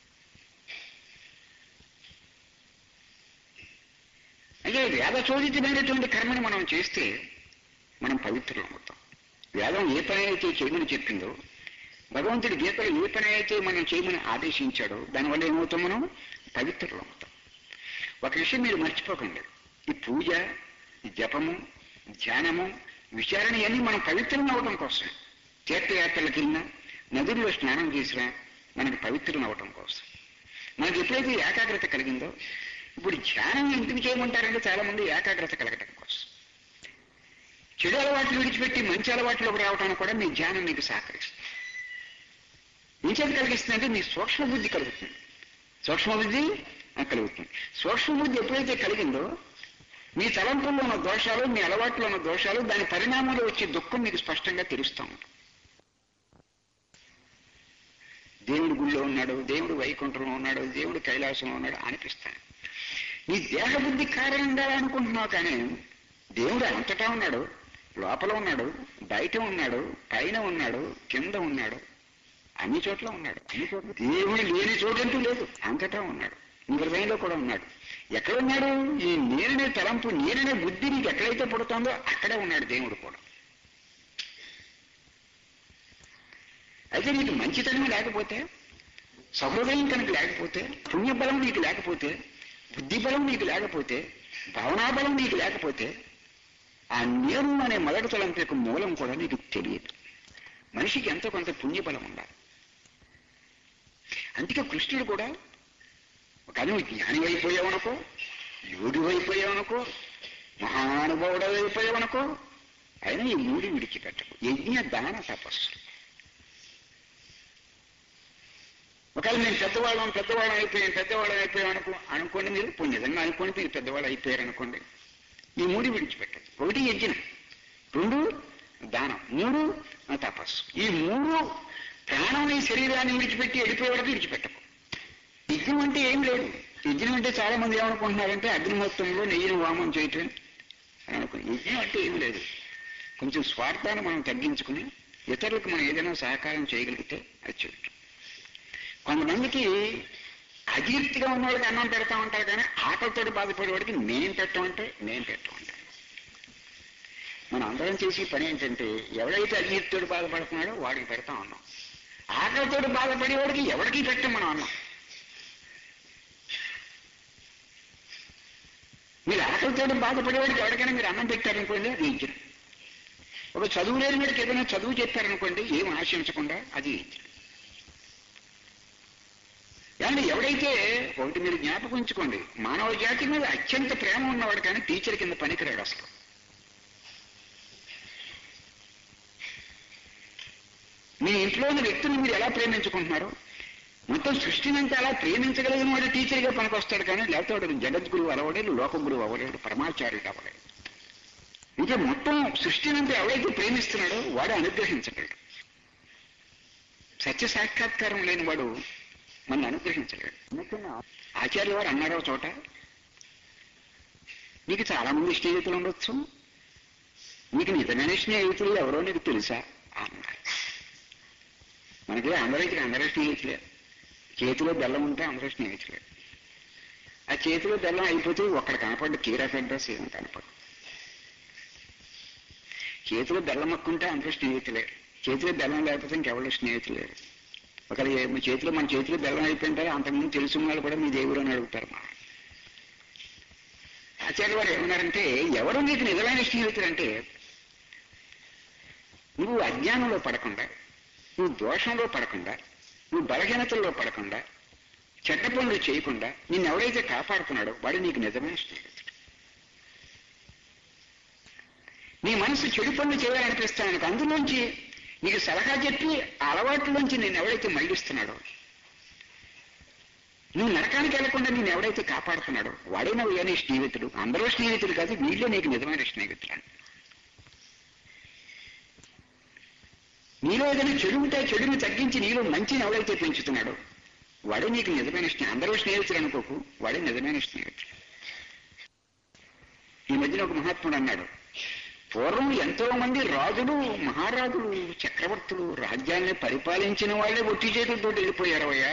అంటే వేద చోదితమైనటువంటి కర్మని మనం చేస్తే మనం పవిత్రులు అవుతాం వేదం ఏ పని అయితే చేయమని చెప్పిందో భగవంతుడి గీతలో ఏ పని అయితే మనం చేయమని ఆదేశించాడో దానివల్ల ఏమవుతాం మనం పవిత్రులు అవుతాం ఒక విషయం మీరు మర్చిపోకండి ఈ పూజ ఈ జపము ధ్యానము విచారణ ఇవన్నీ మనం పవిత్రంగా అవడం కోసం తీర్థయాత్రలకు వెళ్ళినా నదుల్లో స్నానం చేసినా మనకి పవిత్రం అవడం కోసం మనకి ఎప్పుడైతే ఏకాగ్రత కలిగిందో ఇప్పుడు ధ్యానం ఎందుకు చేయమంటారంటే చాలా మంది ఏకాగ్రత కలగటం కోసం చెడు అలవాట్లు విడిచిపెట్టి మంచి అలవాట్లోకి రావడానికి కూడా మీ ధ్యానం మీకు సహకరిస్తుంది ఇంకేం కలిగిస్తుందంటే మీ సూక్ష్మ బుద్ధి కలుగుతుంది సూక్ష్మ బుద్ధి ఆ, కలుగుతుంది సూక్ష్మ బుద్ధి ఎప్పుడైతే కలిగిందో మీ తలంపుల్లో ఉన్న దోషాలు మీ అలవాట్లో ఉన్న దోషాలు దాని పరిణామంలో వచ్చే దుఃఖం మీకు స్పష్టంగా తెలుస్తూ ఉంటుంది దేవుడు గుళ్ళో ఉన్నాడు దేవుడు వైకుంఠంలో ఉన్నాడు దేవుడు కైలాసంలో ఉన్నాడు అనిపిస్తాను నీ దేహబుద్ధి కారణంగా అనుకుంటున్నావు కానీ దేవుడు అంతటా ఉన్నాడు లోపల ఉన్నాడు బయట ఉన్నాడు పైన ఉన్నాడు కింద ఉన్నాడు అన్ని చోట్ల ఉన్నాడు అన్ని చోట్ల దేవుడు లేని చోటంటూ లేదు అంతటా ఉన్నాడు నీ హృదయంలో కూడా ఉన్నాడు ఎక్కడ ఉన్నాడు ఈ నేననే తలంపు నేననే బుద్ధి నీకు ఎక్కడైతే పుడుతుందో అక్కడే ఉన్నాడు దేవుడు కూడా అయితే నీకు మంచితనం లేకపోతే సహృదయం కనుక లేకపోతే పుణ్యబలం నీకు లేకపోతే బుద్ధి బలం నీకు లేకపోతే భావనాబలం నీకు లేకపోతే ఆ నేను అనే మొదటి తలంపు యొక్క మూలం కూడా నీకు తెలియదు మనిషికి ఎంతో కొంత పుణ్యబలం ఉండాలి అందుకే కృష్ణుడు కూడా ఒక నువ్వు జ్ఞాని అయిపోయావనుకో యోగి అయిపోయావనుకో మహానుభావుడు అయిపోయావనుకో అయినా ఈ మూడు విడిచిపెట్టకు యజ్ఞ దాన తపస్సు ఒకవేళ నేను పెద్దవాళ్ళం పెద్దవాళ్ళం అయిపోయాం పెద్దవాళ్ళం అయిపోయాం అనుకో అనుకోండి మీరు ఇప్పుడు నిజంగా అనుకోండి మీరు పెద్దవాళ్ళు అయిపోయారు అనుకోండి ఈ మూడు విడిచిపెట్టదు ఒకటి యజ్ఞం రెండు దానం మూడు ఆ తపస్సు ఈ మూడు ప్రాణం ఈ శరీరాన్ని విడిచిపెట్టి వెళ్ళిపోయే వరకు విడిచిపెట్టకు యజ్ఞం అంటే ఏం లేదు యజ్ఞం అంటే చాలా మంది ఏమనుకుంటున్నారంటే అగ్నిహోత్రంలో నెయ్యిని వామం చేయటం అని అనుకుని యజ్ఞం అంటే ఏం లేదు కొంచెం స్వార్థాన్ని మనం తగ్గించుకుని ఇతరులకు మనం ఏదైనా సహకారం చేయగలిగితే అది చేయటం కొంతమందికి అజీర్తిగా ఉన్న వాళ్ళకి అన్నం పెడతా ఉంటారు కానీ ఆకలితో బాధపడేవాడికి నేను పెట్టమంటే నేను పెట్టమంటే మనం అందరం చేసే పని ఏంటంటే ఎవడైతే అజీర్తితో బాధపడుతున్నాడో వాడికి పెడతా ఉన్నాం ఆకలితో బాధపడేవాడికి ఎవరికి పెట్టం మనం అన్నాం మీరు ఆకలితో బాధపడేవాడికి ఎవరికైనా మీరు అన్నం పెట్టారనుకోండి అది ఇచ్చిన ఒక చదువు లేని వాడికి ఏదైనా చదువు చెప్పారనుకోండి ఏం ఆశించకుండా అది ఇచ్చిన ఏమంటే ఎవడైతే ఒకటి మీరు జ్ఞాపకం ఉంచుకోండి మానవ జాతి మీద అత్యంత ప్రేమ ఉన్నవాడు కానీ టీచర్ కింద పనికిరాడు అసలు మీ ఇంట్లో ఉన్న వ్యక్తిని మీరు ఎలా ప్రేమించుకుంటున్నారు మొత్తం సృష్టిని అంతా అలా ప్రేమించగలిగిన వాడు టీచర్గా పనికొస్తాడు కానీ లేకపోతే వాడు జగద్గురువు అవ్వలేడు లోకగురువు అవ్వలేడు పరమాచార్యుడు అవ్వలేడు ఇంకా మొత్తం సృష్టిని అంతా ఎవడైతే ప్రేమిస్తున్నాడో వాడు అనుగ్రహించగలడు సత్య సాక్షాత్కారం లేని వాడు మన అనుగ్రహించలేడు అందుకని ఆచార్య వారు అన్నారు ఒక చోట నీకు చాలా మంది స్నేహితులు ఉండొచ్చు నీకు నిజమైన స్నేహితులు ఎవరో నీకు తెలుసా అన్నారు మనకి అందరికీ అందరూ స్నేహితులే చేతిలో బెల్లం ఉంటే అందరూ స్నేహితులే ఆ చేతిలో బెల్లం అయిపోతే ఒక్కడ కనపడ్డ కీరా అడ్రస్ ఏం కనపడు చేతిలో బెల్లం మక్కుంటే అందరూ స్నేహితులే చేతిలో బెల్లం లేకపోతే ఇంకెవరు స్నేహితులే ఒకవేళ ఏ- మీ చేతిలో మన చేతిలో బెల్లం అయిపోయింటే అంతకుముందు తెలిసిన వాళ్ళు కూడా మీ దేవుడు అని అడుగుతారు మా ఆచార్య వారు ఏమన్నారంటే ఎవరు నీకు నిజమైన స్నేహితులు అంటే నువ్వు అజ్ఞానంలో పడకుండా నువ్వు దోషంలో పడకుండా నువ్వు బలహీనతల్లో పడకుండా చెడ్డ పనులు చేయకుండా నిన్ను ఎవరైతే కాపాడుతున్నాడో వాడు నీకు నిజమైన స్నేహితుడు నీ మనసు చెడు పనులు చేయాలనిపిస్తానికి అందులోంచి నీకు సలహా చెప్పి ఆ అలవాట్లోంచి నేను ఎవడైతే మళ్ళిస్తున్నాడో నువ్వు నరకానికి వెళ్లకుండా నేను ఎవడైతే కాపాడుతున్నాడో వాడే నువ్వు ఏనే స్నేహితుడు అందరూ స్నేహితుడు కాదు వీళ్ళే నీకు నిజమైన స్నేహితుడు అని నీలో ఏదైనా చెడు ఉంటే ఆ చెడుని తగ్గించి నీలో మంచిని ఎవడైతే పెంచుతున్నాడో వాడే నీకు నిజమైన స్నేహం అందరూ స్నేహితులు అనుకోకు వాడే నిజమైన స్నేహితుడు ఈ మధ్యన ఒక మహాత్ముడు అన్నాడు పూర్వం ఎంతో మంది రాజులు మహారాజులు చక్రవర్తులు రాజ్యాన్ని పరిపాలించిన వాళ్ళే ఒట్టి చేతులతో వెళ్ళిపోయారు అయ్యా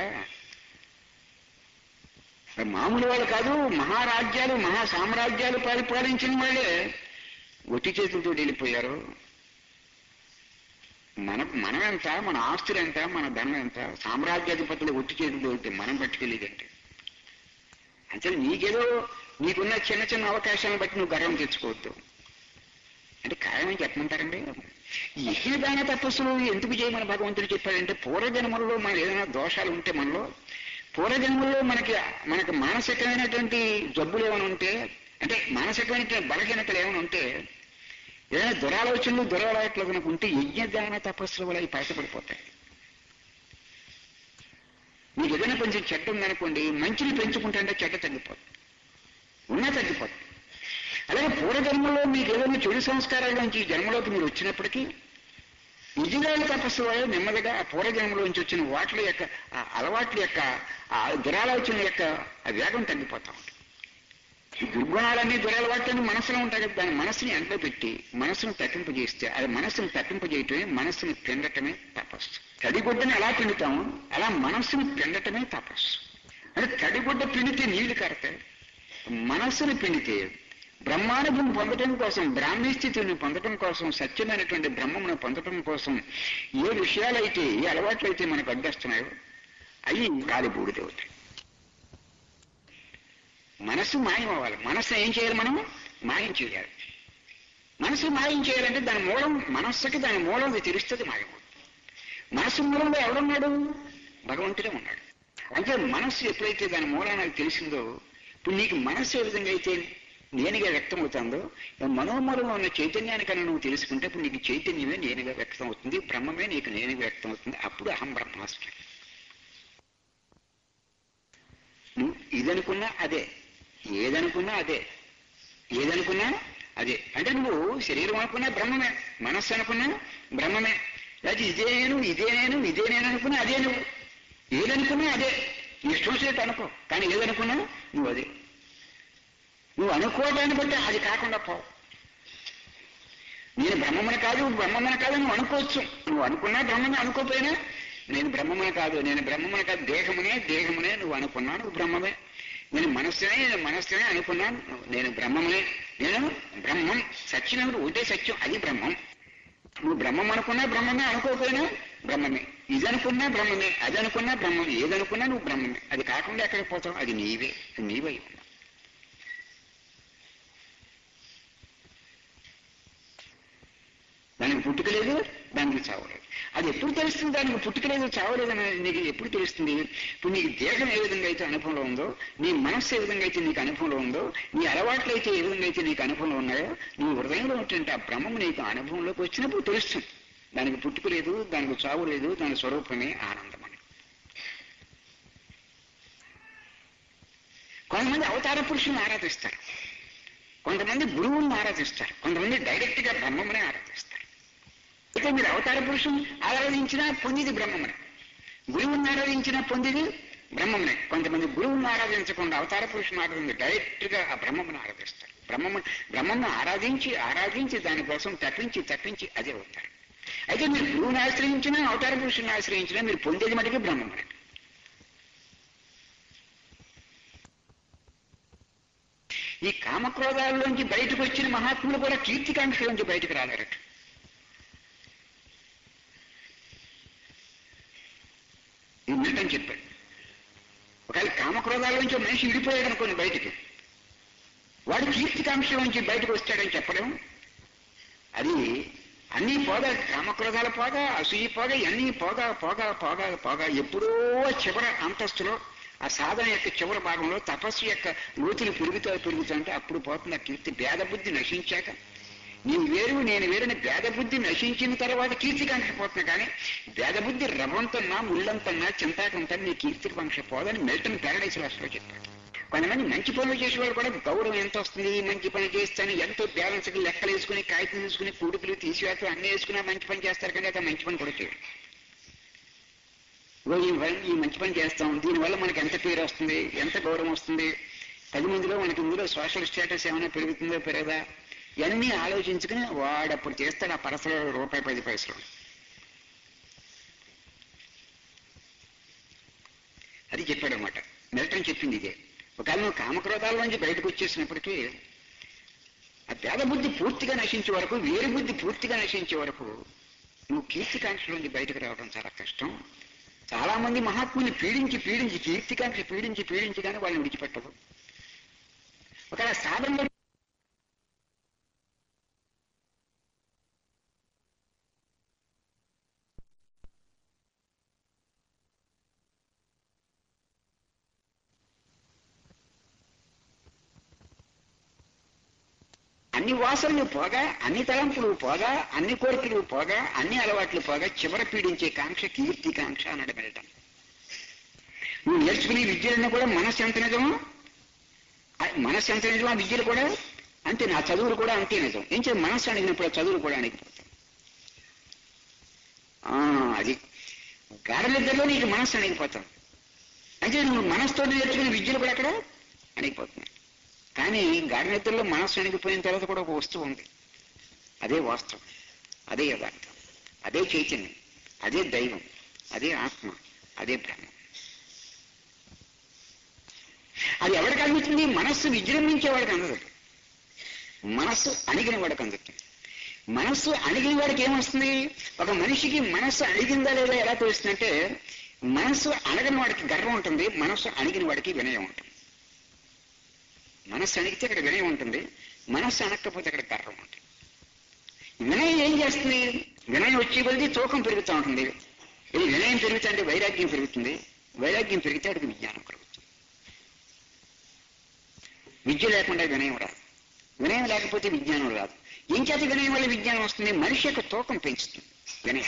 మరి మామూలు వాళ్ళు కాదు మహారాజ్యాలు మహా సామ్రాజ్యాలు పరిపాలించిన వాళ్ళే ఒట్టి చేతులతో వెళ్ళిపోయారు మన మనం ఎంత మన ఆస్తులు ఎంత మన ధనం ఎంత సామ్రాజ్యాధిపతులు ఒట్టి చేతులతో వెళ్తే మనం పట్టుకెళ్ళేదంటే అంటే నీకేదో నీకున్న చిన్న చిన్న అవకాశాలను బట్టి నువ్వు గర్వం తెచ్చుకోవద్దు అంటే కారణం చెప్పమంటారండి ఈ యజ్ఞదాన తపస్సులు ఎందుకు చేయమని భగవంతుడు చెప్పాడంటే పూర్వజన్మలలో మన ఏదైనా దోషాలు ఉంటే మనలో పూర్వజన్మల్లో మనకి మనకి మానసికమైనటువంటి జబ్బులు ఏమైనా ఉంటే అంటే మానసికమైన బలహీనతలు ఏమైనా ఉంటే ఏదైనా దురాలోచనలు దురలవాట్లు కనుక ఉంటే యజ్ఞదాన తపస్సుల వల్ల అవి బయటపడిపోతాయి మీకు ఏదైనా కొంచెం చెడ్డ ఉందనుకోండి మంచిని పెంచుకుంటే చెడ్డ తగ్గిపోతుంది ఉన్నా తగ్గిపోతుంది అలాగే పూర్వజన్మలో మీకు ఏదైనా చెడు సంస్కారాల నుంచి ఈ జన్మలోకి మీరు వచ్చినప్పటికీ నిజంగా తపస్సు వల్ల నెమ్మదిగా ఆ పూర్వజన్మలోంచి వచ్చిన వాట్ల యొక్క ఆ అలవాట్ల యొక్క ఆ దురాలోచన యొక్క ఆ వేగం తగ్గిపోతా ఉంటుంది ఈ దుర్గుణాలన్నీ దురలవాట్లన్నీ మనసులో ఉంటాయి కదా దాని మనసుని ఎంట్లో పెట్టి మనసును తప్పింపజేస్తే అది మనసును తప్పింపజేయటమే మనసుని పిండటమే తపస్సు తడిగుడ్డని ఎలా పిండుతాము అలా మనస్సుని పిండటమే తపస్సు అంటే తడిగుడ్డ పిండితే నీళ్లు కడతాయి మనస్సుని పిండితే బ్రహ్మానుభవం పొందటం కోసం బ్రాహ్మీ స్థితిని పొందటం కోసం సత్యమైనటువంటి బ్రహ్మమును పొందటం కోసం ఏ విషయాలైతే ఏ అలవాట్లయితే మనకు అడ్డొస్తున్నాయో అవి గాలి బూడిదవుతాయి మనసు మాయం అవ్వాలి మనసు ఏం చేయాలి మనం మాయం చేయాలి మనసు మాయం చేయాలంటే దాని మూలం మనస్సుకి దాని మూలం అది తెలుస్తుంది మాయం మనసు మూలంలో ఎవడున్నాడు భగవంతుడే ఉన్నాడు అంటే మనస్సు ఎప్పుడైతే దాని మూలాన్ని నాకు తెలిసిందో ఇప్పుడు నీకు మనస్సు ఏ విధంగా అయితే నేనుగా వ్యక్తం అవుతుందో మనోమూలంలో ఉన్న చైతన్యానికన్నా నువ్వు తెలుసుకుంటే ఇప్పుడు నీకు చైతన్యమే నేనుగా వ్యక్తం అవుతుంది బ్రహ్మమే నీకు నేనుగా వ్యక్తం అవుతుంది అప్పుడు అహం బ్రహ్మాస్మి నువ్వు ఇదనుకున్నా అదే ఏదనుకున్నా అదే ఏదనుకున్నా అదే అంటే నువ్వు శరీరం అనుకున్నా బ్రహ్మమే మనస్సు అనుకున్నా బ్రహ్మమే లేకపోతే ఇదే నేను ఇదే నేను ఇదే నేను అనుకున్నా అదే నువ్వు ఏదనుకున్నా అదే ఇష్టం వచ్చినట్టు అనుకో కానీ ఏదనుకున్నా నువ్వు అదే నువ్వు అనుకోవడాన్ని బట్టి అది కాకుండా పో నేను బ్రహ్మమని కాదు బ్రహ్మమని కాదు నువ్వు అనుకోవచ్చు నువ్వు అనుకున్నా బ్రహ్మమే అనుకోపోయినా నేను బ్రహ్మమని కాదు నేను బ్రహ్మమని కాదు దేహమునే దేహమునే నువ్వు అనుకున్నా నువ్వు బ్రహ్మమే నేను మనస్సునే నేను మనస్సునే అనుకున్నాను నేను బ్రహ్మమునే నేను బ్రహ్మం సత్యం ఒకటే సత్యం అది బ్రహ్మం నువ్వు బ్రహ్మం అనుకున్నా బ్రహ్మమే అనుకోకపోయినా బ్రహ్మమే ఇది అనుకున్నా బ్రహ్మమే అది అనుకున్నా బ్రహ్మమే ఏదనుకున్నా నువ్వు బ్రహ్మమే అది కాకుండా ఎక్కడికి పోతావు అది నీవే అది నీవై ఉన్నావు దానికి పుట్టుక లేదు దానికి చావలేదు అది ఎప్పుడు తెలుస్తుంది దానికి పుట్టుక లేదు చావలేదని నీకు ఎప్పుడు తెలుస్తుంది ఇప్పుడు నీకు దేహం ఏ విధంగా అయితే అనుభవంలో ఉందో నీ మనస్సు ఏ విధంగా అయితే నీకు అనుభవంలో ఉందో నీ అలవాట్లు అయితే ఏ విధంగా అయితే నీకు అనుభవంలో ఉన్నాయో నీ హృదయంలో ఉన్నటువంటి ఆ బ్రహ్మం నీకు అనుభవంలోకి వచ్చినప్పుడు తెలుస్తుంది దానికి పుట్టుక లేదు దానికి చావు లేదు దాని స్వరూపమే ఆనందం అని కొంతమంది అవతార పురుషులను ఆరాధిస్తారు కొంతమంది గురువులను ఆరాధిస్తారు కొంతమంది డైరెక్ట్ గా బ్రహ్మమునే ఆరాధిస్తారు అయితే మీరు అవతార పురుషుని ఆరాధించినా పొందిది బ్రహ్మమని గురువుని ఆరాధించిన పొందిది బ్రహ్మమునే కొంతమంది గురువుని ఆరాధించకుండా అవతార పురుషుని ఆరాధించి డైరెక్ట్ గా ఆ బ్రహ్మమును ఆరాధిస్తారు బ్రహ్మము బ్రహ్మమును ఆరాధించి ఆరాధించి దానికోసం తప్పించి తప్పించి అదే అవుతారు అయితే మీరు గురువుని ఆశ్రయించినా అవతార పురుషుని ఆశ్రయించినా మీరు పొందేది మటుకు బ్రహ్మమునే ఈ కామక్రోధాల్లోంచి బయటకు వచ్చిన మహాత్ములు కూడా కీర్తికాంక్షలోంచి బయటకు రాలేరట ఈ మిల్టన్ చెప్పాడు ఒకవేళ కామక్రోధాల్లోంచి ఒక మనిషి విడిపోయాడు అనుకోండి బయటికి వాడు కీర్తికాంక్షలోంచి బయటకు వస్తాడని చెప్పడం అది అన్నీ పోగా కామక్రోధాల పోగా అసూయి పోగా ఇవన్నీ పోగా పోగా పోగా పోగా ఎప్పుడో చివర అంతస్తులో ఆ సాధన యొక్క చివరి భాగంలో తపస్సు యొక్క నూతిని పెరుగుతూ పెరుగుతుంటే అప్పుడు పోతుంది ఆ కీర్తి భేద బుద్ధి నశించాక నీవు వేరు నేను వేరని భేద బుద్ధి నశించిన తర్వాత కీర్తికాంక్ష పోతుంది కానీ భేద బుద్ధి రవంతన్నా ముళ్ళంతన్నా చింతాకంతా నీ కీర్తికాంక్ష పోదని మిల్టన్ ప్యారడైస్ రాష్ట్రంలో చెప్పాడు కొంతమంది మంచి పనులు చేసే వాళ్ళు కూడా గౌరవం ఎంత వస్తుంది మంచి పని చేస్తాను ఎంతో బ్యాలెన్స్ లెక్కలు వేసుకుని కాగితం తీసుకుని కూడుకులు తీసివేస్తూ అన్ని వేసుకుని మంచి పని చేస్తారు కానీ అతను మంచి పని కూడా చేయడు ఇగో ఈ పని ఈ మంచి పని చేస్తాం దీనివల్ల మనకి ఎంత పేరు వస్తుంది ఎంత గౌరవం వస్తుంది పది మందిలో మనకి ఇందులో సోషల్ స్టేటస్ ఏమైనా పెరుగుతుందో పెరగదా ఇవన్నీ ఆలోచించుకుని వాడు అప్పుడు చేస్తాడు ఆ పరసలో రూపాయి పది పైసలు అది చెప్పాడు అనమాట మిల్టన్ చెప్పింది ఇదే ఒకవేళ నువ్వు కామక్రోధాల నుంచి బయటకు వచ్చేసినప్పటికీ ఆ పేద బుద్ధి పూర్తిగా నశించే వరకు వేరు బుద్ధి పూర్తిగా నశించే వరకు నువ్వు కీర్తికాంక్ష నుంచి బయటకు రావడం చాలా కష్టం చాలా మంది మహాత్ముని పీడించి పీడించి కీర్తికాంక్ష పీడించి పీడించి కానీ వాళ్ళని విడిచిపెట్టదు ఒకవేళ సాధనలో అన్ని వాసనలు పోగా అన్ని తలంపులు పోగా అన్ని కోరికలు పోగా అన్ని అలవాట్లు పోగా చివర పీడించే కాంక్ష కీర్తి కాంక్ష అన్నాడు వెళ్ళటం నువ్వు నేర్చుకునే విద్యలన్నీ కూడా మనస్సు ఎంత నిజమో ఆ మనస్సు ఎంత నిజమో ఆ విద్యలు కూడా అంతే నా చదువులు కూడా అంతే నిజం ఏం చేయాలి మనస్సు అడిగినప్పుడు ఆ చదువులు కూడా అణిగిపోతాయి ఆ, అది గాఢనిద్రలో నీకు మనస్సు అణిగిపోతాం అంటే నువ్వు మనస్సుతో నేర్చుకునే విద్యలు కూడా అక్కడ అణిగిపోతున్నాయి కానీ గాఢనిద్రలో మనస్సు అణిగిపోయిన తర్వాత కూడా ఒక వస్తువు ఉంది అదే వాస్తవం అదే యథార్థం అదే చైతన్యం అదే దైవం అదే ఆత్మ అదే బ్రహ్మం అది ఎవరికి అందుతుంది మనస్సు విజృంభించే వాడికి అందదు మనస్సు అణిగిన వాడికి అందుతుంది మనస్సు అణిగిన వాడికి ఏమొస్తుంది ఒక మనిషికి మనస్సు అణిగిందా లేదా ఎలా తెలుస్తుందంటే మనస్సు అణగని వాడికి గర్వం ఉంటుంది మనస్సు అణిగిన వాడికి వినయం ఉంటుంది మనస్సు అణిగితే ఇక్కడ వినయం ఉంటుంది మనస్సు అణకపోతే అక్కడ గర్వం ఉంటుంది వినయం ఏం చేస్తుంది వినయం వచ్చే కొద్దీ తూకం పెరుగుతూ ఉంటుంది ఇది వినయం పెరుగుతా అంటే వైరాగ్యం పెరుగుతుంది వైరాగ్యం పెరిగితే అడిగి విజ్ఞానం కలుగుతుంది విద్య లేకుండా వినయం రాదు వినయం లేకపోతే విజ్ఞానం రాదు ఏం చేత వినయం వల్ల విజ్ఞానం వస్తుంది మనిషి యొక్క తూకం పెంచుతుంది వినయం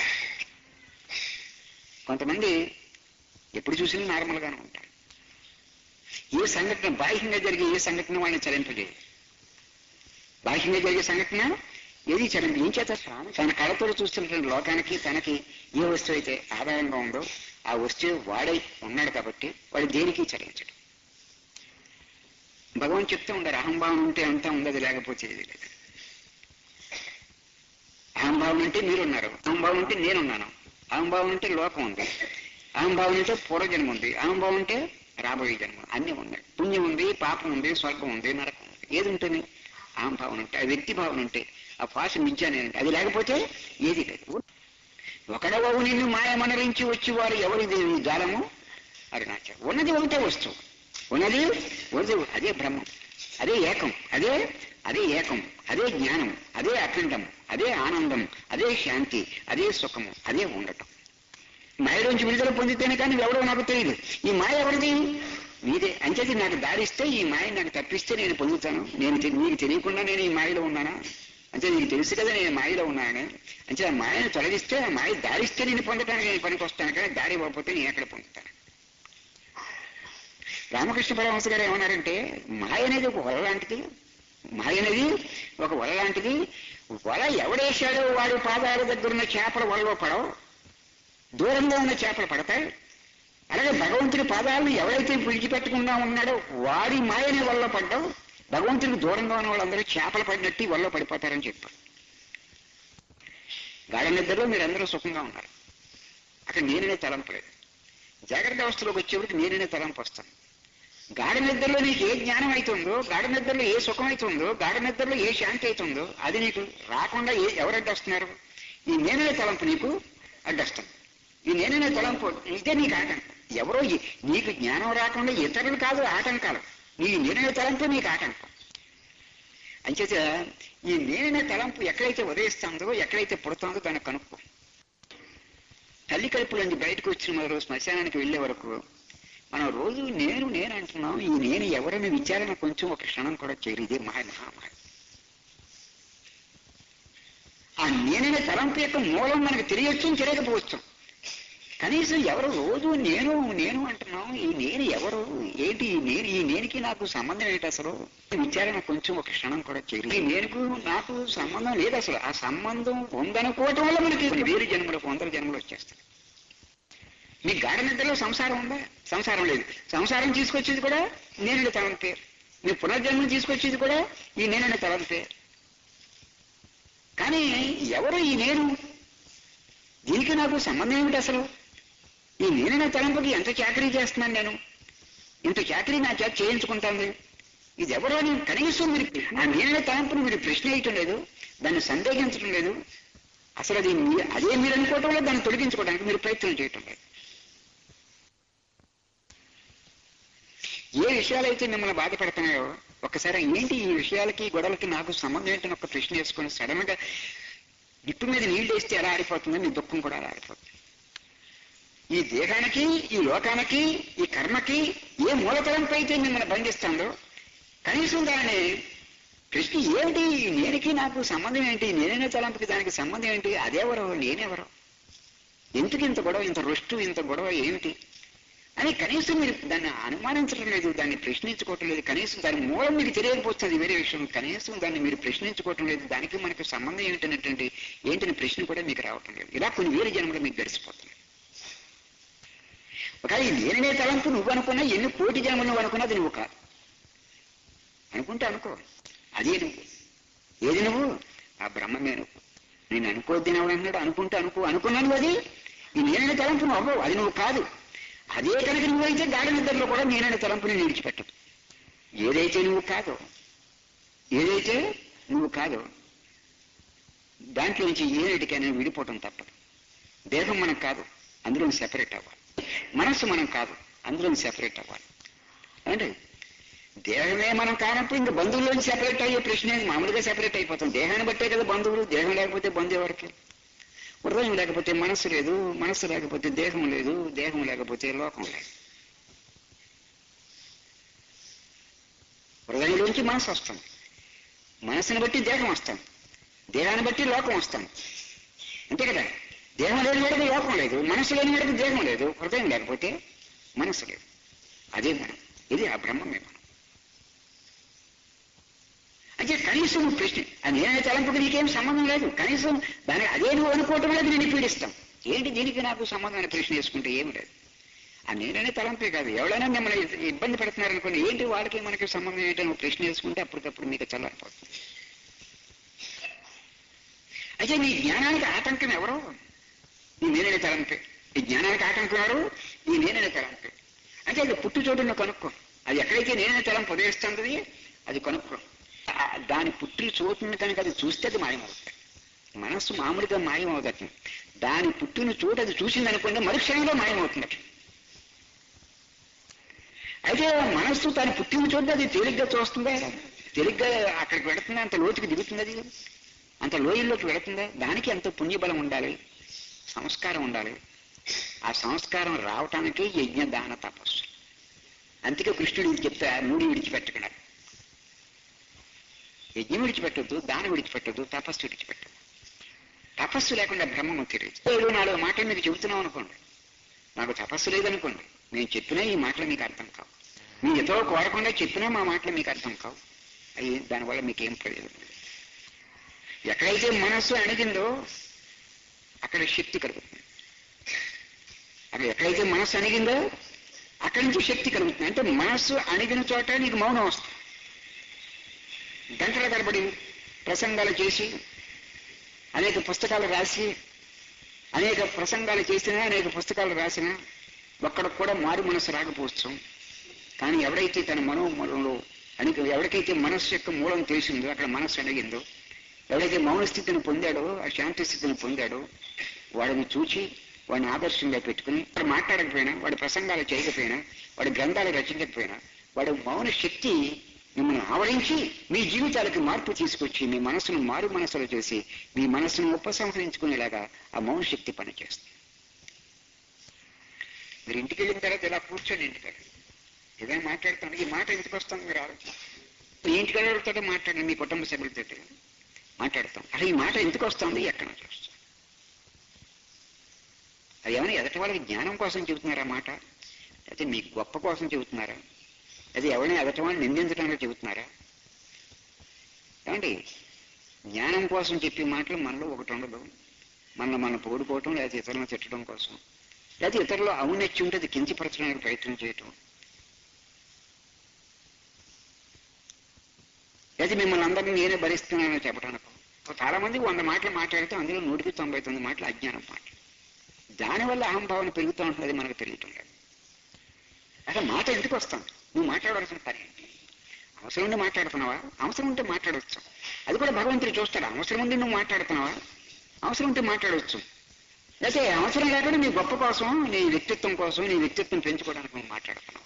కొంతమంది ఎప్పుడు చూసినా నార్మల్గానే ఉంటారు ఏ సంఘటన బాహ్యంగా జరిగే ఏ సంఘటన వాళ్ళని చలింపజేయదు బాహ్యంగా జరిగే సంఘటన ఏది చలింపు ఏం చేత తన కళతో చూస్తున్నటువంటి లోకానికి తనకి ఏ వస్తువు అయితే ఆదాయంగా ఉందో ఆ వస్తువు వాడై ఉన్నాడు కాబట్టి వాడు దేనికి చలించడు భగవాన్ చెప్తూ ఉండారు అహంభావం ఉంటే అంతా ఉండదు లేకపోతే ఏది లేదు అహంభావం అంటే మీరున్నారు అహంభావం అంటే నేనున్నాను అహంభావం అంటే లోకం ఉంది అహంభావం అంటే పూర్వజన్మ ఉంది అహంభావం అంటే రాబోయే జన్మ అన్నీ ఉన్నాయి పుణ్యం ఉంది పాపం ఉంది స్వర్గం ఉంది నరకం ఉంది ఏది ఉంటుంది అహంభావం ఉంటే ఆ వ్యక్తి భావన ఉంటే ఆ పాశ మిథ్యానే అంటే అది లేకపోతే ఏది లేదు ఒకడవవు నిన్ను మాయమనరించి వచ్చి వారు ఎవరిది నీ జాలము అరుణాచ ఉన్నది ఒకటే వస్తువు ఉన్నది ఉన్నది అదే బ్రహ్మం అదే ఏకం అదే అదే ఏకం అదే జ్ఞానం అదే అఖండం అదే ఆనందం అదే శాంతి అదే సుఖము అదే ఉండటం మాయలోంచి విడుదల పొందితేనే కానీ ఎవరో నాకు తెలియదు ఈ మాయ ఎవరిది మీదే అంచేది నాకు దారిస్తే ఈ మాయ నాకు తప్పిస్తే నేను పొందుతాను నేను తె- నీకు తెలియకుండా నేను ఈ మాయలో ఉన్నానా అంటే నీకు తెలుసు కదా నేను మాయలో ఉన్నానని అంటే ఆ మాయను తొలగిస్తే ఆ మాయ దారిస్తే నేను పొందటానికి నేను పనికి వస్తాను కానీ దారి ఇవ్వకపోతే నేను ఎక్కడ పొందుతాను రామకృష్ణ పరమహంస గారు ఏమన్నారంటే మాయ అనేది ఒక వల లాంటిది మాయ అనేది ఒక వల లాంటిది వల ఎవడేశాడో వాడి పాదాల దగ్గర ఉన్న చేపల వలలో పడవు దూరంగా ఉన్న చేపలు పడతాయి భగవంతుడి పాదాలను ఎవరైతే విడిచిపెట్టకుండా ఉన్నాడో వాడి మాయని వల్ల పడ్డావు భగవంతుడికి దూరంగా ఉన్న వాళ్ళందరూ చేపలు పడినట్టు ఈ వల్ల పడిపోతారని చెప్పారు గాఢ నిద్రలో మీరందరూ సుఖంగా ఉన్నారు అక్కడ నేననే తలంపు లేదు జాగ్రత్త అవస్థలోకి వచ్చేప్పటికి నేననే తలంపు వస్తాను గాఢ నిద్రలో నీకు ఏ జ్ఞానం అవుతుందో గాఢ నిద్రలో ఏ సుఖం అవుతుందో గాఢ నిద్రలో ఏ శాంతి అవుతుందో అది నీకు రాకుండా ఏ ఎవరు అడ్డొస్తున్నారు ఈ నేననే తలంపు నీకు అడ్డొస్తుంది ఈ నేననే తలంపు ఇదే నీకు ఆటంకం ఎవరో ఈ- నీకు జ్ఞానం రాకుండా ఇతరులు కాదు ఆటంకాలు నీ నేననే తలంపు నీకు ఆటంకం అంచేత ఈ నేననే తలంపు ఎక్కడైతే ఉదయిస్తుందో ఎక్కడైతే పుడుతుందో దాన్ని కనుక్కో తల్లి కడుపులోంచి బయటకు వచ్చిన మొదలు శ్మశానానికి వెళ్లే వరకు మనం రోజు నేను నేను అంటున్నాం ఈ నేను ఎవరని విచారణ కొంచెం ఒక క్షణం కూడా చేయరు ఇదే మహా మహామాయ ఆ నేననే తలంపు యొక్క మూలం మనకు తెలియచ్చు తెలియకపోవచ్చు కనీసం ఎవరు రోజు నేను నేను అంటున్నాం ఈ నేను ఎవరు ఏంటి ఈ నేను ఈ నేనికి నాకు సంబంధం ఏంటి అసలు విచారణ కొంచెం ఒక క్షణం కూడా చేయరు ఈ నేనుకు నాకు సంబంధం లేదు అసలు ఆ సంబంధం ఉందనుకోవటం వల్ల మనకి వేరు జన్మలు వందల జన్మలు వచ్చేస్తాయి మీ గాఢ నిద్రలో సంసారం ఉందా సంసారం లేదు సంసారం తీసుకొచ్చేది కూడా నేననే తలంపే మీ పునర్జన్మం తీసుకొచ్చేది కూడా ఈ నేననే తలంపే కానీ ఎవరు ఈ నేను దీనికి నాకు సంబంధం ఏమిటి అసలు ఈ నేననే తలంపుకి ఎంత చాకరీ చేస్తున్నాను నేను ఇంత చాకరీ నా చేత చేయించుకుంటాను ఇది ఎవరో అని కనీసం మీరు ఆ నేననే తలంపుని మీరు ప్రశ్న వేయటం లేదు దాన్ని సందేహించడం లేదు అసలు అది మీ- అదే మీరు అనుకోవటం లేదు దాన్ని తొలగించుకోవడానికి మీరు ప్రయత్నం చేయటం లేదు ఏ విషయాలైతే మిమ్మల్ని బాధపడుతున్నాయో ఒక్కసారి ఏంటి ఈ విషయాలకి గొడవలకి నాకు సంబంధం ఏంటని ఒక ప్రశ్న వేసుకొని సడన్ గా నిప్పు మీద నీళ్లు వేస్తే ఎలా ఆరిపోతుందో మీ దుఃఖం కూడా అలా ఆరిపోతుంది ఈ దేహానికి ఈ లోకానికి ఈ కర్మకి ఏ మూలతలంపై అయితే మిమ్మల్ని బంధిస్తుందో కనీసం దాన్ని ప్రశ్న ఏమిటి ఈ నేనికి నాకు సంబంధం ఏంటి నేనే తలంపుకి దానికి సంబంధం ఏంటి అదెవరు నేనెవరు ఎందుకు ఇంత గొడవ ఇంత రొస్టు ఇంత గొడవ ఏమిటి అని కనీసం మీరు దాన్ని అనుమానించడం లేదు దాన్ని ప్రశ్నించుకోవటం లేదు కనీసం దాని మూలం మీకు తెలియకపోతుంది వేరే విషయం కనీసం దాన్ని మీరు ప్రశ్నించుకోవటం లేదు దానికి మనకు సంబంధం ఏంటనేటువంటి ఏంటని ప్రశ్న కూడా మీకు రావటం లేదు ఇలా కొన్ని వేరే జన్మలు మీకు గడిచిపోతుంది ఒకవేళ ఈ నేననే తలంపు నువ్వు అనుకున్నా ఎన్ని కోటి జన్మలు నువ్వు అనుకున్నా అది నువ్వు కాదు అనుకుంటే అనుకో అదే నువ్వు ఏది నువ్వు ఆ బ్రహ్మమే నువ్వు నేను అనుకోవద్దని ఎవడన్నాడు అనుకుంటే అనుకో అనుకున్నాను అది ఈ నేననే తలంపు నువ్వు అవ్వవు అది నువ్వు కాదు అదే కనుక నువ్వైతే గాఢ నిద్రలో కూడా నేననే తలంపుని విడిచిపెట్టదు ఏదైతే నువ్వు కాదో ఏదైతే నువ్వు కాదో దాంట్లో నుంచి ఏనాటికైనా విడిపోవటం తప్పదు దేహం మనం కాదు అందులో సెపరేట్ అవ్వాలి మనస్సు మనం కాదు అందులో సెపరేట్ అవ్వాలి అంటే దేహమే మనం కానప్పుడు ఇంకా బంధువుల్లోంచి సెపరేట్ అయ్యే ప్రశ్న ఏంది? మామూలుగా సెపరేట్ అయిపోతాం దేహాన్ని బట్టే కదా బంధువులు దేహం లేకపోతే బంధు ఎవరికి హృదయం లేకపోతే మనస్సు లేదు మనస్సు లేకపోతే దేహం లేదు దేహం లేకపోతే లోకం లేదు హృదయంలోంచి మనసు వస్తుంది మనసుని బట్టి దేహం వస్తాం దేహాన్ని బట్టి లోకం వస్తాం అంతే కదా దేహం లేని వాడికి లోకం లేదు మనసు లేని వాడికి దేహం లేదు హృదయం లేకపోతే మనసు లేదు అదే మనం ఇది ఆ బ్రహ్మమే మనం అంటే కనీసం నువ్వు ప్రశ్న ఆ నేనే తలంపుకి నీకేం సంబంధం లేదు కనీసం దానికి అదే నువ్వు అనుకోవటం లేదు నేను పీడిస్తాం ఏంటి దీనికి నాకు సంబంధం అని ప్రశ్న వేసుకుంటే ఏమి లేదు ఆ నేననే తలంపే కాదు ఎవరైనా మిమ్మల్ని ఇ- ఇబ్బంది పెడుతున్నారనుకోండి ఏంటి వాళ్ళకి మనకి సంబంధం ఏంటో నువ్వు ప్రశ్న వేసుకుంటే అప్పటికప్పుడు మీకు చల్లారిపోతుంది అయితే నీ జ్ఞానానికి ఆటంకం ఎవరు ఈ నేననే తలంపే ఈ జ్ఞానానికి ఆటంకం ఎవరు ఈ నేననే తలంపే అంటే అది పుట్టు చోటు నువ్వు కనుక్కో అది ఎక్కడైతే నేననే తలంపు ఉదయిస్తుంది అది కనుక్కో ఆ దాని పుట్టి చోటుని కనుక అది చూస్తే అది మాయమవుతుంది మనస్సు మామూలుగా మాయమవుతుంది దాని పుట్టిన చోటు అది చూసింది అనుకోండి మరుక్షణంలో మాయమవుతుంది అది. అయితే మనస్సు తను పుట్టిన చోటు అది తేలిగ్గా చూస్తుందా తేలిగ్గా అక్కడికి వెళుతుందా అంత లోతుకి దిగుతుంది అది అంత లోయల్లోకి వెళుతుందా దానికి ఎంతో పుణ్యబలం ఉండాలి సంస్కారం ఉండాలి ఆ సంస్కారం రావటానికి యజ్ఞ దాన తపస్సు అందుకే కృష్ణుడు ఇది చెప్తే ఆ మూడు విడిచిపెట్టకుండా యజ్ఞం విడిచిపెట్టద్దు దానం విడిచిపెట్టద్దు తపస్సు విడిచిపెట్టద్దు తపస్సు లేకుండా బ్రహ్మము తెలియదు ఏడు నాలుగు మాటలు మీకు చెబుతున్నాం అనుకోండి నాకు తపస్సు లేదనుకోండి నేను చెప్పినా ఈ మాటలు మీకు అర్థం కావు మీరు ఎంతో కోరకుండా చెప్పినా మా మాటలు మీకు అర్థం కావు అవి దానివల్ల మీకు ఏం ప్రయోజనం లేదు ఎక్కడైతే మనస్సు అణిగిందో అక్కడ శక్తి కలుగుతుంది అక్కడ ఎక్కడైతే మనస్సు అణిగిందో అక్కడి నుంచి శక్తి కలుగుతుంది అంటే మనస్సు అణిగిన చోట నీకు మౌనం వస్తుంది గంటల తరబడి ప్రసంగాలు చేసి అనేక పుస్తకాలు రాసి అనేక ప్రసంగాలు చేసినా అనేక పుస్తకాలు రాసినా ఒక్కడికి కూడా మారు మనసు రాకపోవచ్చు కానీ ఎవడైతే తన మనోమూలంలో అనేక ఎవరికైతే మనస్సు యొక్క మూలం తెలిసిందో అక్కడ మనస్సు అడిగిందో ఎవడైతే మౌన స్థితిని పొందాడో ఆ శాంతి స్థితిని పొందాడో వాడిని చూచి వాడిని ఆదర్శంగా పెట్టుకుని వాడు మాట్లాడకపోయినా వాడి ప్రసంగాలు చేయకపోయినా వాడి గ్రంథాలు రచించకపోయినా వాడు మౌన శక్తి మిమ్మల్ని ఆవరించి మీ జీవితాలకు మార్పు తీసుకొచ్చి మీ మనసును మారు మనసులో చేసి మీ మనసును ఉపసంహరించుకునేలాగా ఆ మౌన శక్తి పనిచేస్తుంది మీరు ఇంటికి వెళ్ళిన తర్వాత ఇలా కూర్చొని ఇంటికి వెళ్ళండి ఏదైనా మాట్లాడుతాను ఈ మాట ఎందుకు వస్తుంది మీరు ఆలోచన మీ ఇంటికి వెళ్ళతో మాట్లాడండి మీ కుటుంబ సభ్యులతో మాట్లాడతాం అసలు ఈ మాట ఎందుకు వస్తుంది ఎక్కడ నుంచి వస్తుంది అది ఏమైనా ఎదటి వాళ్ళకి జ్ఞానం కోసం చెబుతున్నారా మాట అయితే మీ గొప్ప కోసం చెబుతున్నారా అది ఎవరైనా ఎదటి వాళ్ళని నిందించడానికి చెబుతున్నారా ఏమండి జ్ఞానం కోసం చెప్పే మాటలు మనలో ఒకటి ఉండదు మనల్ని మనం పొగుడుకోవటం లేదా ఇతరులను తిట్టడం కోసం లేదా ఇతరులు ఔన్నత్యం ఉంటే అది కించపరచడానికి ప్రయత్నం చేయటం లేదా మిమ్మల్ని అందరినీ నేనే భరిస్తున్నానని చెప్పడానికి చాలా మంది వంద మాటలు మాట్లాడితే అందులో నూటికి తొంభై తొమ్మిది మాటలు అజ్ఞానం మాటలు దానివల్ల అహంభావన పెరుగుతూ ఉంటుంది మనకు తెలియటం లేదు అసలు మాట ఎందుకు వస్తాం నువ్వు మాట్లాడవలసిన పని ఏంటి అవసరం ఉండి మాట్లాడుతున్నావా అవసరం ఉంటే మాట్లాడవచ్చు అది కూడా భగవంతుడు చూస్తాడు అవసరం ఉండి నువ్వు మాట్లాడుతున్నావా అవసరం ఉంటే మాట్లాడవచ్చు అయితే అవసరం లేకుండా నీ గొప్ప కోసం నీ వ్యక్తిత్వం కోసం నీ వ్యక్తిత్వం పెంచుకోవడానికి నువ్వు మాట్లాడుతున్నావు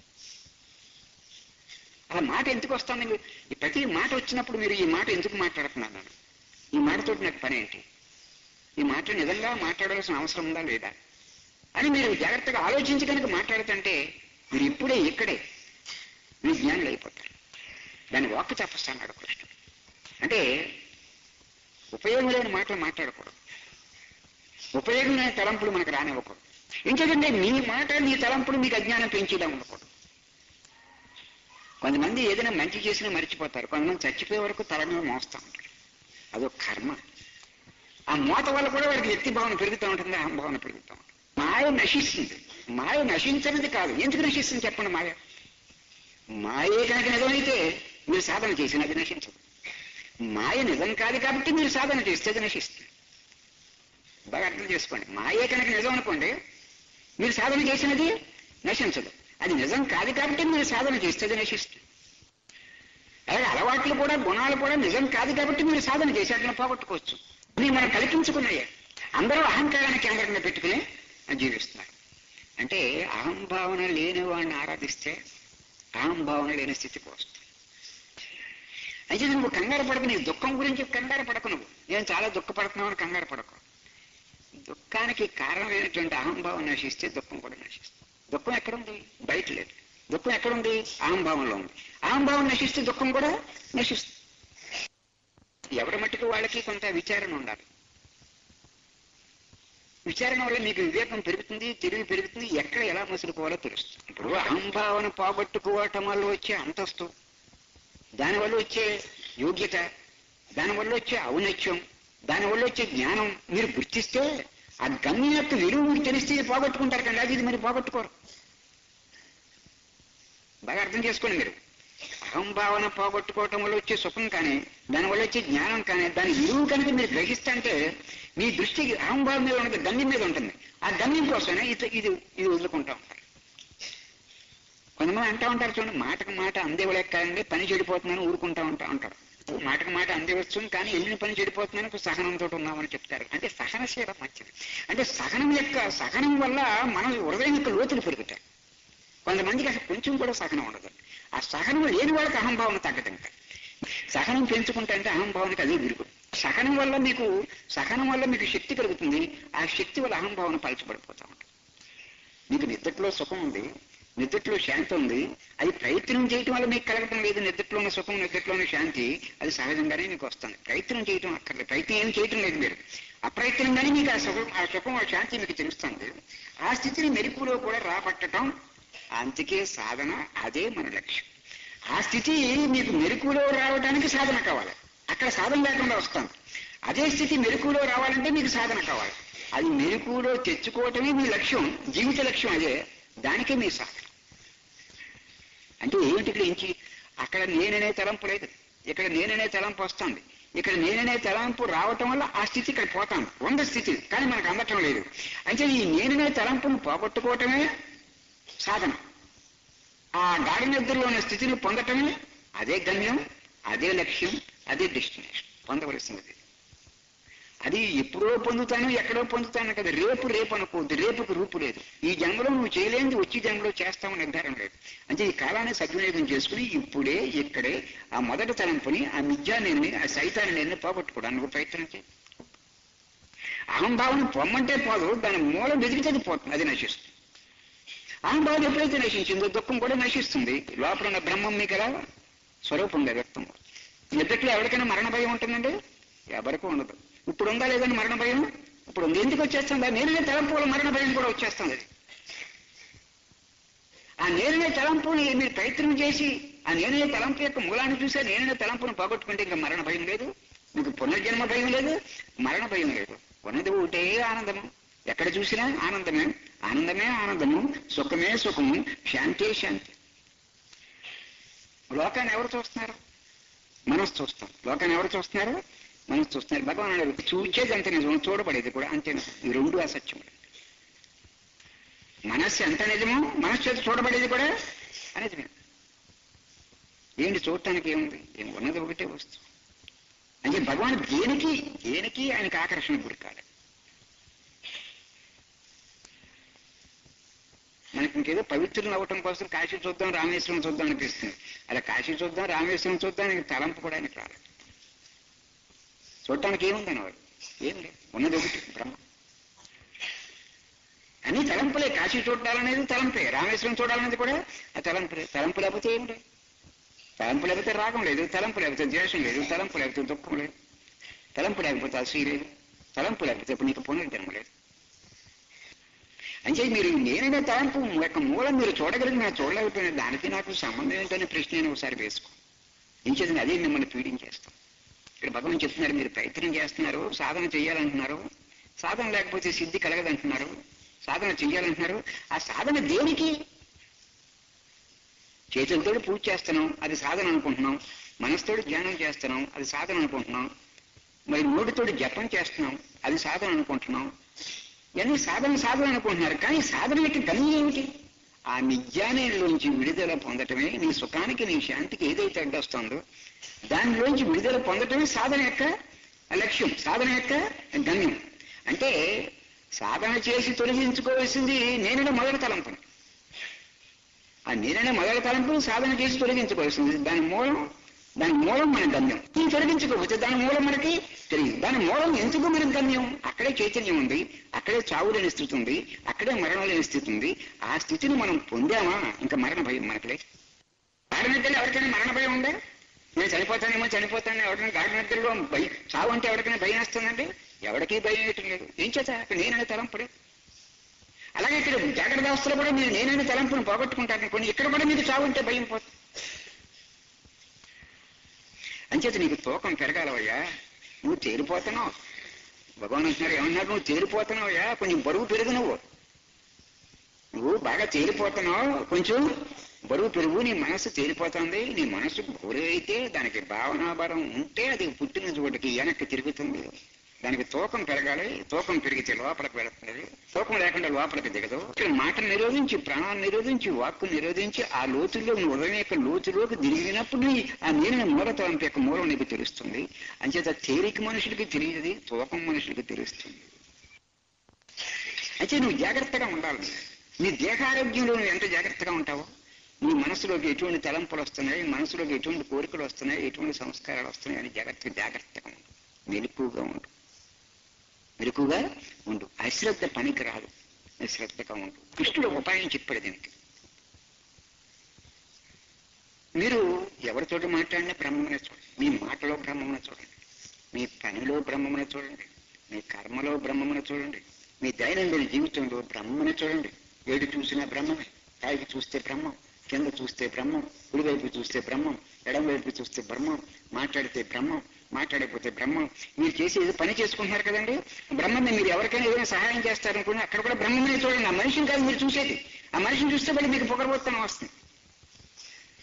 అలా మాట ఎందుకు వస్తుంది మీరు ఈ ప్రతి మాట వచ్చినప్పుడు మీరు ఈ మాట ఎందుకు మాట్లాడుతున్నాను నేను ఈ మాటతో నాకు పని ఏంటి ఈ మాట నిజంగా మాట్లాడాల్సిన అవసరం ఉందా లేదా అని మీరు జాగ్రత్తగా ఆలోచించి కనుక మాట్లాడుతుంటే మీరు ఇప్పుడే ఇక్కడే మీ జ్ఞానులు అయిపోతారు దాన్ని వాక్కు తపస్సు అన్నాడు కృష్ణుడు అంటే ఉపయోగం లేని మాటలు మాట్లాడకూడదు ఉపయోగం లేని తలంపులు మనకు రానివ్వకూడదు ఎందుకంటే మీ మాట మీ తలంపులు మీకు అజ్ఞానం పెంచేలా ఉండకూడదు కొంతమంది ఏదైనా మంచి చేసినా మర్చిపోతారు కొంతమంది చచ్చిపోయే వరకు తల మీద మోస్తూ ఉంటారు అదొక కర్మ ఆ మోత వల్ల కూడా వాడికి వ్యక్తి భావన పెరుగుతూ ఉంటుంది అహంభావన పెరుగుతూ ఉంటుంది మాయ నశిస్తుంది మాయ నశించనిది కాదు ఎందుకు నశిస్తుంది చెప్పండి మాయ మాయే కనుక నిజమైతే మీరు సాధన చేసిన అది నశించదు మాయ నిజం కాదు కాబట్టి మీరు సాధన చేస్తే అది నశిస్తుంది బాగా అర్థం చేసుకోండి మాయే కనుక నిజం అనుకోండి మీరు సాధన చేసినది నశించదు అది నిజం కాదు కాబట్టి మీరు సాధన చేస్తే అది నశిస్తుంది అలాగే అలవాట్లు కూడా గుణాలు కూడా నిజం కాదు కాబట్టి మీరు సాధన చేసి అట్లా పోగొట్టుకోవచ్చు ఇవి మనం కల్పించుకున్నాయే అందరూ అహంకారాన్ని కేంద్రంగా పెట్టుకుని జీవిస్తున్నారు అంటే అహంభావన లేని వాడిని ఆరాధిస్తే అహంభావన లేని స్థితికి వస్తుంది అయితే నువ్వు కంగారు పడకు నీ దుఃఖం గురించి కంగారు పడకు నువ్వు నేను చాలా దుఃఖపడుతున్నావు అని కంగారు పడకు దుఃఖానికి కారణమైనటువంటి అహంభావం నశిస్తే దుఃఖం కూడా నశిస్తుంది దుఃఖం ఎక్కడుంది బయట లేదు దుఃఖం ఎక్కడుంది అహంభావంలో ఉంది అహంభావం నశిస్తే దుఃఖం కూడా నశిస్తుంది ఎవరి మట్టుకు వాళ్ళకి కొంత విచారణ ఉండాలి విచారణ వల్ల మీకు వివేకం పెరుగుతుంది తెలివి పెరుగుతుంది ఎక్కడ ఎలా మసులుకోవాలో తెలుస్తుంది ఇప్పుడు అహంభావన పోగొట్టుకోవటం వల్ల వచ్చే అంతస్తు దానివల్ల వచ్చే యోగ్యత దానివల్ల వచ్చే ఔన్నత్యం దానివల్ల వచ్చే జ్ఞానం మీరు గుర్తిస్తే ఆ గమ్యం యొక్క విలువ మీకు తెలిస్తే ఇది పోగొట్టుకుంటారు కానీ అది ఇది మీరు పోగొట్టుకోరు బాగా అర్థం చేసుకోండి మీరు అహంభావన పోగొట్టుకోవటం వల్ల వచ్చే సుఖం కానీ దానివల్ల వచ్చే జ్ఞానం కానీ దాని విలువ కనుక మీరు గ్రహిస్తుంటే మీ దృష్టి అహంభావం మీద ఉన్నది గమ్యం మీద ఉంటుంది ఆ గమ్యం కోసమే ఇది ఇది ఇది వదులుకుంటా ఉంటారు కొంతమంది అంటా ఉంటారు చూడండి మాటకు మాట అందేవలేకండి పని చెడిపోతుందని ఊరుకుంటా ఉంటా ఉంటారు మాటకు మాట అందేవచ్చు కానీ వెళ్ళిన పని చెడిపోతుందని సహనంతో ఉన్నామని చెప్తారు అంటే సహనశీలం మంచిది అంటే సహనం యొక్క సహనం వల్ల మనం హృదయం యొక్క లోతులు పెరుగుతాయి కొంతమందికి అసలు కొంచెం కూడా సహనం ఉండదు ఆ సహనం లేని వాళ్ళకి అహంభావన తగ్గదు ఇంకా సహనం పెంచుకుంటే అంటే అహంభావనకి అదే విరుగు సహనం వల్ల మీకు సహనం వల్ల మీకు శక్తి కలుగుతుంది ఆ శక్తి వల్ల అహంభావన పలచబడిపోతా ఉంటుంది మీకు నిద్రలో సుఖం ఉంది నిద్రలో శాంతి ఉంది అది ప్రయత్నం చేయటం వల్ల మీకు కలగటం లేదు నిద్రలో ఉన్న సుఖం నిద్రలో ఉన్న శాంతి అది సహజంగానే మీకు వస్తుంది ప్రయత్నం చేయటం అక్కర్లేదు ప్రయత్నం ఏం చేయటం లేదు మీరు అప్రయత్నంగానే మీకు ఆ సుఖం ఆ సుఖం ఆ శాంతి మీకు తెలుస్తుంది ఆ స్థితిని మెరుపులో కూడా రాబట్టడం అందుకే సాధన అదే మన లక్ష్యం ఆ స్థితి మీకు మెరుకులో రావడానికి సాధన కావాలి అక్కడ సాధన లేకుండా వస్తాం అదే స్థితి మెరుకులో రావాలంటే మీకు సాధన కావాలి అది మెరుకులో తెచ్చుకోవటమే మీ లక్ష్యం జీవిత లక్ష్యం అదే దానికే మీ సాధన అంటే ఏమిటి ఇక్కడ ఇంచి అక్కడ నేననే తలంపు లేదు ఇక్కడ నేననే తలంపు వస్తుంది ఇక్కడ నేననే తలంపు రావటం వల్ల ఆ స్థితి ఇక్కడ పోతాను వంద స్థితి కానీ మనకు అందటం లేదు అంటే ఈ నేననే తలంపును పోగొట్టుకోవటమే సాధన ఆ గాఢ నిద్రలో ఉన్న స్థితిని పొందటమే అదే గమ్యం అదే లక్ష్యం అదే డెస్టినేషన్ పొందవలసినది అది ఎప్పుడో పొందుతాను ఎక్కడో పొందుతాను కదా రేపు రేపు అనుకోవద్దు రేపుకు రూపు లేదు ఈ జన్మలో నువ్వు చేయలేనిది వచ్చి జన్మలో చేస్తావు నిర్ధారణ లేదు అంటే ఈ కాలాన్ని సద్వినియోగం చేసుకుని ఇప్పుడే ఇక్కడే ఆ మొదటి తలంపుని ఆ మిథ్యా నేను ఆ సైతాన్ని నేను పోగొట్టుకోవడానికి ప్రయత్నం చేయి అహంభావం పొమ్మంటే పోదు దాని మూలం వెతికితే అది పోతుంది అది నశిస్తుంది అహంభావం ఎప్పుడైతే నశించిందో దుఃఖం కూడా నశిస్తుంది లోపల ఉన్న బ్రహ్మం మీకు ఎలా స్వరూపంగా వ్యక్తం నిద్రలో ఎవరికైనా మరణ భయం ఉంటుందండి ఎవరికి ఉండదు ఇప్పుడు ఉందా లేదని మరణ భయం ఇప్పుడు ఉంది ఎందుకు వచ్చేస్తుందా నేనే తలంపు వల్ల మరణ భయం కూడా వచ్చేస్తుంది అది ఆ నేనే తలంపుని మీరు ప్రయత్నం చేసి ఆ నేనే తలంపు యొక్క మూలాన్ని చూసే నేనే తలంపును పోగొట్టుకుంటే ఇంకా మరణ భయం లేదు మీకు పునర్జన్మ భయం లేదు మరణ భయం లేదు ఉన్నది ఒకటే ఆనందము ఎక్కడ చూసినా ఆనందమే ఆనందమే ఆనందము సుఖమే సుఖము శాంతే శాంతి లోకాన్ని ఎవరు చూస్తున్నారు మనసు చూస్తాం లోకాన్ని ఎవరు చూస్తున్నారు మనసు చూస్తున్నారు భగవాన్ అన్నాడు చూచేది అంత నిజం చూడబడేది కూడా అంతే నిజం. ఈ రెండు అసత్యం మనస్సు ఎంత నిజమో మనస్సు చేత చూడబడేది కూడా నిజమే ఏంటి చూడటానికి ఏముంది ఏం ఉన్నది ఒకటే వస్తువు అంటే భగవాన్ దేనికి దేనికి ఆయనకి ఆకర్షణ గురి కాలేదు మనకి ఇంకేదో పవిత్రులు అవ్వటం కోసం కాశీ చూద్దాం రామేశ్వరం చూద్దాం అనిపిస్తుంది అలా కాశీ చూద్దాం రామేశ్వరం చూద్దాం ఆయనకి తలంపు కూడా ఆయనకి రాలేదు చూడటానికి ఏముందని వాడు ఏం లేదు ఉన్నది ఒకటి బ్రహ్మ అన్ని తలంపులే కాశీ చూడాలనేది తలంపే రామేశ్వరం చూడాలనేది కూడా ఆ తలంపులే తలంపు లేకపోతే ఏం లేదు తలంపు లేకపోతే రాగం లేదు తలంపు లేకపోతే ద్వేషం లేదు తలంపు లేకపోతే దుఃఖం లేదు తలంపు లేకపోతే అసూ లేదు తలంపు లేకపోతే ఇప్పుడు నీకు పునర్జన్మ లేదు అంటే మీరు నేనైనా తలంపు యొక్క మూలం మీరు చూడగలిగిన చూడలేకపోయినా దానికి నాకు సంబంధం ఏంటనే ప్రశ్న నేను ఒకసారి వేసుకో ఇంచేది అదే మిమ్మల్ని పీడించేస్తాం ఇక్కడ భగవాన్ చెప్తున్నారు మీరు ప్రయత్నం చేస్తున్నారు సాధన చేయాలంటున్నారు సాధన లేకపోతే సిద్ధి కలగదంటున్నారు సాధన చెయ్యాలంటున్నారు ఆ సాధన దేనికి చేతులతో పూజ చేస్తున్నాం అది సాధన అనుకుంటున్నాం మనసుతోటి ధ్యానం చేస్తున్నాం అది సాధన అనుకుంటున్నాం మరి నోటితోటి జపం చేస్తున్నాం అది సాధన అనుకుంటున్నాం ఇవన్నీ సాధన సాధన అనుకుంటున్నారు కానీ సాధన యొక్క గమ్యం ఏమిటి ఆ నిజ్ఞానంలోంచి విడుదల పొందటమే నీ సుఖానికి నీ శాంతికి ఏదైతే అడ్డొస్తుందో దానిలోంచి విడుదల పొందటమే సాధన యొక్క లక్ష్యం సాధన యొక్క గమ్యం అంటే సాధన చేసి తొలగించుకోవాల్సింది నేననే మొదటి తలంపుని ఆ నేననే మొదటి తలంపును సాధన చేసి తొలగించుకోవాల్సింది దాని మూలం దాని మూలం మన గమ్యం ఈ తొలగించుకోవచ్చు దాని మూలం మనకి తెలియదు దాని మూలం ఎందుకు మనకు గమ్యం అక్కడే చైతన్యం ఉంది అక్కడే చావు లేని స్థితి ఉంది అక్కడే మరణం లేని స్థితి ఉంది ఆ స్థితిని మనం పొందామా ఇంకా మరణ భయం మనకి లేదు గాఢ నిద్రలో ఎవరికైనా మరణ భయం ఉందా నేను చనిపోతానేమో చనిపోతాను ఎవరికైనా గాఢ నిద్రలో భయం చావు అంటే ఎవరికైనా భయం వేస్తుందండి ఎవరికీ భయం వేయటం లేదు ఏం చేత అక్కడ నేననే తలంపుడే అలాగే ఇక్కడ జాగ్రత్త అవస్థలో కూడా మీరు నేననే తలంపును పోగొట్టుకుంటారు అనుకోండి ఇక్కడ కూడా మీకు చావు అంటే భయం పోతుంది అంచేత నీకు తూకం పెరగాలవయ్యా నువ్వు తేలిపోతున్నావు భగవాన్ అంటున్నారు ఏమన్నారు నువ్వు తేలిపోతున్నావయ్యా కొంచెం బరువు పెరుగు నువ్వు నువ్వు బాగా తేలిపోతున్నావు కొంచెం బరువు పెరుగు నీ మనసు తేలిపోతుంది నీ మనసు బరువు అయితే దానికి భావనాభారం ఉంటే అది పుట్టిన చోటికి వెనక్కి తిరుగుతుంది దానికి తూకం పెరగాలి తూకం పెరిగితే లోపలికి వెళుతుంది తూకం లేకుండా లోపలికి దిగదు ఇక్కడ మాటను నిరోధించి ప్రాణాన్ని నిరోధించి వాక్కు నిరోధించి ఆ లోతుల్లో నువ్వు ఉదయం యొక్క లోతులోకి దిగినప్పుడు నీ ఆ నీరిన మూలతలంపు యొక్క మూలం నీకు తెలుస్తుంది అంచేత తేలిక మనుషులకి తెలియదు తూకం మనుషులకి తెలుస్తుంది అయితే నువ్వు జాగ్రత్తగా ఉండాలి నీ దేహారోగ్యంలో నువ్వు ఎంత జాగ్రత్తగా ఉంటావో నీ మనసులోకి ఎటువంటి తలంపులు వస్తున్నాయి మనసులోకి ఎటువంటి కోరికలు వస్తున్నాయి ఎటువంటి సంస్కారాలు వస్తున్నాయి అని జాగ్రత్త జాగ్రత్తగా ఉండు మెలకుగా ఉండు మెలకుగా ఉండు అశ్రద్ధ పనికి రాదు అశ్రద్ధగా ఉండు కృష్ణుడు ఒక ఉపాయం చెప్పాడు దీనికి మీరు ఎవరితోటి మాట్లాడినా బ్రహ్మమునే చూడండి మీ మాటలో బ్రహ్మమునే చూడండి మీ పనిలో బ్రహ్మమునే చూడండి మీ కర్మలో బ్రహ్మమునే చూడండి మీ దైనందిన జీవితంలో బ్రహ్మమునే చూడండి ఏడు చూసినా బ్రహ్మమే పైకి చూస్తే బ్రహ్మం కింద చూస్తే బ్రహ్మం కుడివైపు చూస్తే బ్రహ్మం ఎడమవైపు చూస్తే బ్రహ్మం మాట్లాడితే బ్రహ్మం మాట్లాడకపోతే బ్రహ్మం మీరు చేసేది పని చేసుకుంటున్నారు కదండి బ్రహ్మని మీరు ఎవరికైనా ఏదైనా సహాయం చేస్తారనుకుని అక్కడ కూడా బ్రహ్మమే చూడండి ఆ మనిషిని కాదు మీరు చూసేది ఆ మనిషిని చూస్తే మళ్ళీ మీకు పొగరబోత్తనం వస్తుంది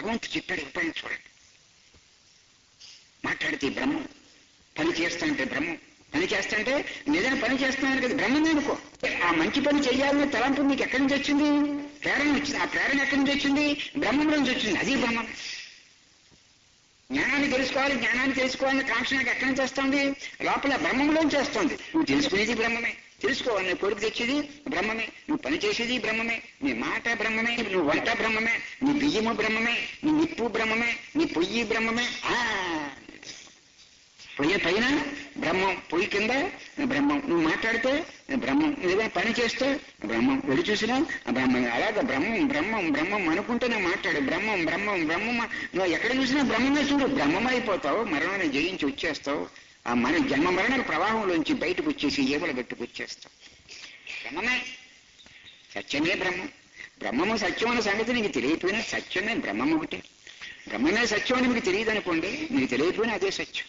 భగవంతుడు చెప్పాడు ఎప్పుడైనా చూడండి మాట్లాడితే బ్రహ్మం పని చేస్తాంటే బ్రహ్మం పని చేస్తాంటే నిజంగా పని చేస్తున్నాను కదా బ్రహ్మమే అనుకో ఆ మంచి పని చేయాలనే తలంపు మీకు ఎక్కడి నుంచి వచ్చింది ప్రేరణ వచ్చింది ఆ ప్రేరణ ఎక్కడి నుంచి వచ్చింది బ్రహ్మం నుంచి వచ్చింది అది బ్రహ్మం జ్ఞానాన్ని తెలుసుకోవాలి జ్ఞానాన్ని తెలుసుకోవాలని కాంక్ష నాకు ఎక్కడి నుంచి వస్తుంది లోపల బ్రహ్మంలోంచి వస్తుంది నువ్వు తెలుసుకునేది బ్రహ్మమే తెలుసుకోవాలి నీ కొడుకు తెచ్చేది బ్రహ్మమే నువ్వు పని చేసేది బ్రహ్మమే నీ మాట బ్రహ్మమే నువ్వు వంట బ్రహ్మమే నీ బియ్యము బ్రహ్మమే నీ నిప్పు బ్రహ్మమే నీ పొయ్యి బ్రహ్మమే ఆ పొయ్యి పైన బ్రహ్మం పొయ్యి కింద బ్రహ్మం నువ్వు మాట్లాడితే బ్రహ్మం నువ్వు ఏదైనా పని చేస్తే బ్రహ్మం వెళ్ళి చూసినా బ్రహ్మం అలాగే బ్రహ్మం బ్రహ్మం బ్రహ్మం అనుకుంటేనే మాట్లాడు బ్రహ్మం బ్రహ్మం బ్రహ్మం నువ్వు ఎక్కడ చూసినా బ్రహ్మమే చూడు బ్రహ్మం అయిపోతావు మరణాన్ని జయించి వచ్చేస్తావు ఆ మన జన్మ మరణాల ప్రవాహంలోంచి బయటకు వచ్చేసి ఏవల గట్టుకు వచ్చేస్తావు బ్రహ్మమే సత్యమే బ్రహ్మం బ్రహ్మము సత్యం అనే సంగతి నీకు తెలియకపోయినా సత్యమే బ్రహ్మం ఒకటే బ్రహ్మమే సత్యం అని మీకు తెలియదు అనుకోండి మీకు తెలియకపోయినా అదే సత్యం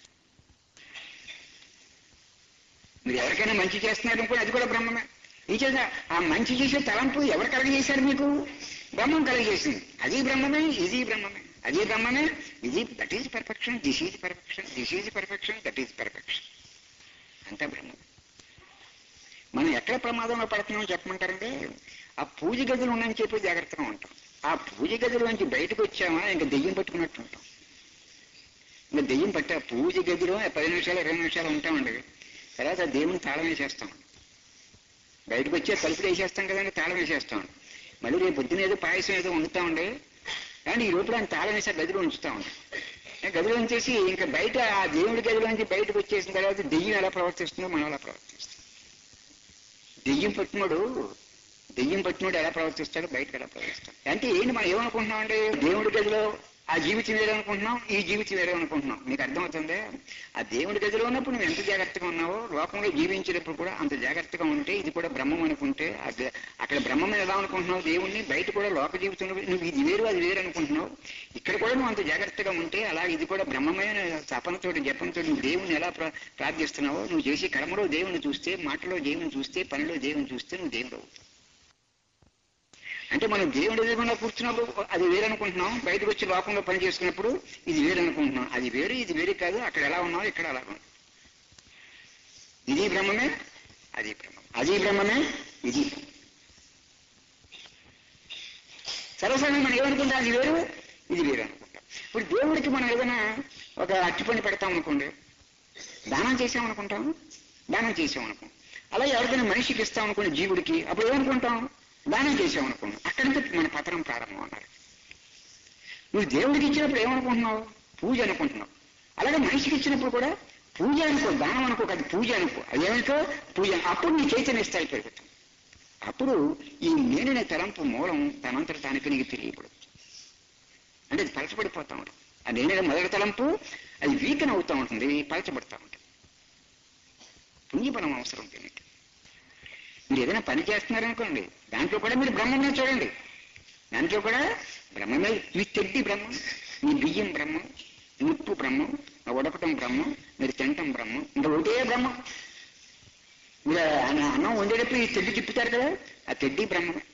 మీరు ఎవరికైనా మంచి చేస్తున్నారు అనుకోండి అది కూడా బ్రహ్మమే ఇంచేత ఆ మంచి చేసే తలంపు ఎవరు కలగజేశారు మీకు బ్రహ్మం కలగజేసింది అది బ్రహ్మమే ఇది బ్రహ్మమే అది బ్రహ్మమే ఇది that is perfection this is perfection this is perfection that is perfection అంతా బ్రహ్మం మనం ఎక్కడ ప్రమాదంలో పడుతున్నామో చెప్పమంటారంటే ఆ పూజ గదులు ఉన్నాయని చెప్పి జాగ్రత్తగా ఉంటాం ఆ పూజ గదిలోంచి బయటకు వచ్చామా ఇంకా దెయ్యం పట్టుకున్నట్టు ఉంటాం ఇంకా దెయ్యం పట్టే ఆ పూజ గదిలో పది నిమిషాలు ఇరవై నిమిషాలు ఉంటామండి తర్వాత దేవుని తాళం వేసేస్తాం బయటకు వచ్చే తలుపులు వేసేస్తాం కదండి తాళం వేసేస్తాం మళ్ళీ రేపు పొద్దున ఏదో పాయసం ఏదో వండుతామండి కానీ ఈ లోపల ఆయన తాళం వేసి ఆ గదిలో ఉంచుతామండి ఆ గదిలో ఉంచేసి ఇంకా బయట ఆ దేవుడి గదిలోంచి బయటకు వచ్చేసిన తర్వాత దెయ్యం ఎలా ప్రవర్తిస్తుందో మనం ఎలా ప్రవర్తిస్తాం దెయ్యం పట్టినోడు దెయ్యం పట్టినోడు ఎలా ప్రవర్తిస్తాడు బయటకు ఎలా ప్రవర్తిస్తాడు అంటే ఏంటి మనం ఏమనుకుంటున్నాం అండి దేవుడి గదిలో ఆ జీవితం వేరే అనుకుంటున్నాం ఈ జీవితం వేరే అనుకుంటున్నాం మీకు అర్థమవుతుంది ఆ దేవుడి గదిలో ఉన్నప్పుడు నువ్వు ఎంత జాగ్రత్తగా ఉన్నావో లోకంలో జీవించేటప్పుడు కూడా అంత జాగ్రత్తగా ఉంటే ఇది కూడా బ్రహ్మం అనుకుంటే అది- అక్కడ బ్రహ్మం ఎలా అనుకుంటున్నావు దేవుణ్ణి బయట కూడా లోక జీవితంలో నువ్వు ఇది వేరు అది వేరు అనుకుంటున్నావు ఇక్కడ కూడా నువ్వు అంత జాగ్రత్తగా ఉంటే అలా ఇది కూడా బ్రహ్మమైన తపనతోటి జపంతో నువ్వు దేవుణ్ణి ఎలా ప్ర- ప్రార్థిస్తున్నావో నువ్వు చేసే కర్మలో దేవుని చూస్తే మాటలో దేవుని చూస్తే పనిలో దేవుని చూస్తే నువ్వు దేవుడు అవుతావు అంటే మనం దేవుడి ఎదురుగుండా కూర్చున్నప్పుడు అది వేరు అనుకుంటున్నాం బయటకు వచ్చి లోకంలో పని చేసుకున్నప్పుడు ఇది వేరు అనుకుంటున్నాం అది వేరు ఇది వేరు కాదు అక్కడ ఎలా ఉన్నావు ఇక్కడ అలా ఉన్నావు ఇది బ్రహ్మమే అది బ్రహ్మం అది బ్రహ్మమే ఇది బ్రహ్మం. సర్వసాధారణ మనం ఏమనుకుంటాం అది వేరు ఇది వేరు అనుకుంటాం ఇప్పుడు దేవుడికి మనం ఏదైనా ఒక అట్టి పని పెడతాం అనుకోండి దానం చేసాం అనుకుంటాం దానం చేసాం అనుకుంటాం అలా ఎవరికైనా మనిషికి ఇస్తాం అనుకోండి జీవుడికి అప్పుడు ఏమనుకుంటాం దానం చేసాం అనుకున్నాం అక్కడి నుంచి మన పతనం ప్రారంభం అన్నారు నువ్వు దేవుడికి ఇచ్చినప్పుడు ఏమనుకుంటున్నావు పూజ అనుకుంటున్నావు అలాగే మనిషికి ఇచ్చినప్పుడు కూడా పూజ అనుకో దానం అనుకో అది పూజ అనుకో అది ఏమనుకో పూజ అప్పుడు నీ చైతన్య స్థాయి పెరుగుతుంది అప్పుడు ఈ నేననే తలంపు మూలం తనంతట తానికి నీకు తెలియకూడదు అంటే అది పలచబడిపోతా ఉంటుంది ఆ నేననే మొదటి తలంపు అది వీకన్ అవుతూ ఉంటుంది పలచబడతా ఉంటుంది పుణ్యబలం అవసరం దీనికి మీరు ఏదైనా పని చేస్తున్నారనుకోండి దాంట్లో కూడా మీరు బ్రహ్మమే చూడండి దాంట్లో కూడా బ్రహ్మమే మీ తెడ్డి బ్రహ్మం మీ బియ్యం బ్రహ్మం నిప్పు బ్రహ్మం ఉడకటం బ్రహ్మం మీరు తినటం బ్రహ్మం ఇంకా ఒకటే బ్రహ్మం మీరు అన్న- అన్నం వండేటప్పుడు ఈ తెడ్డి తిప్పుతారు కదా ఆ తెడ్డి బ్రహ్మమే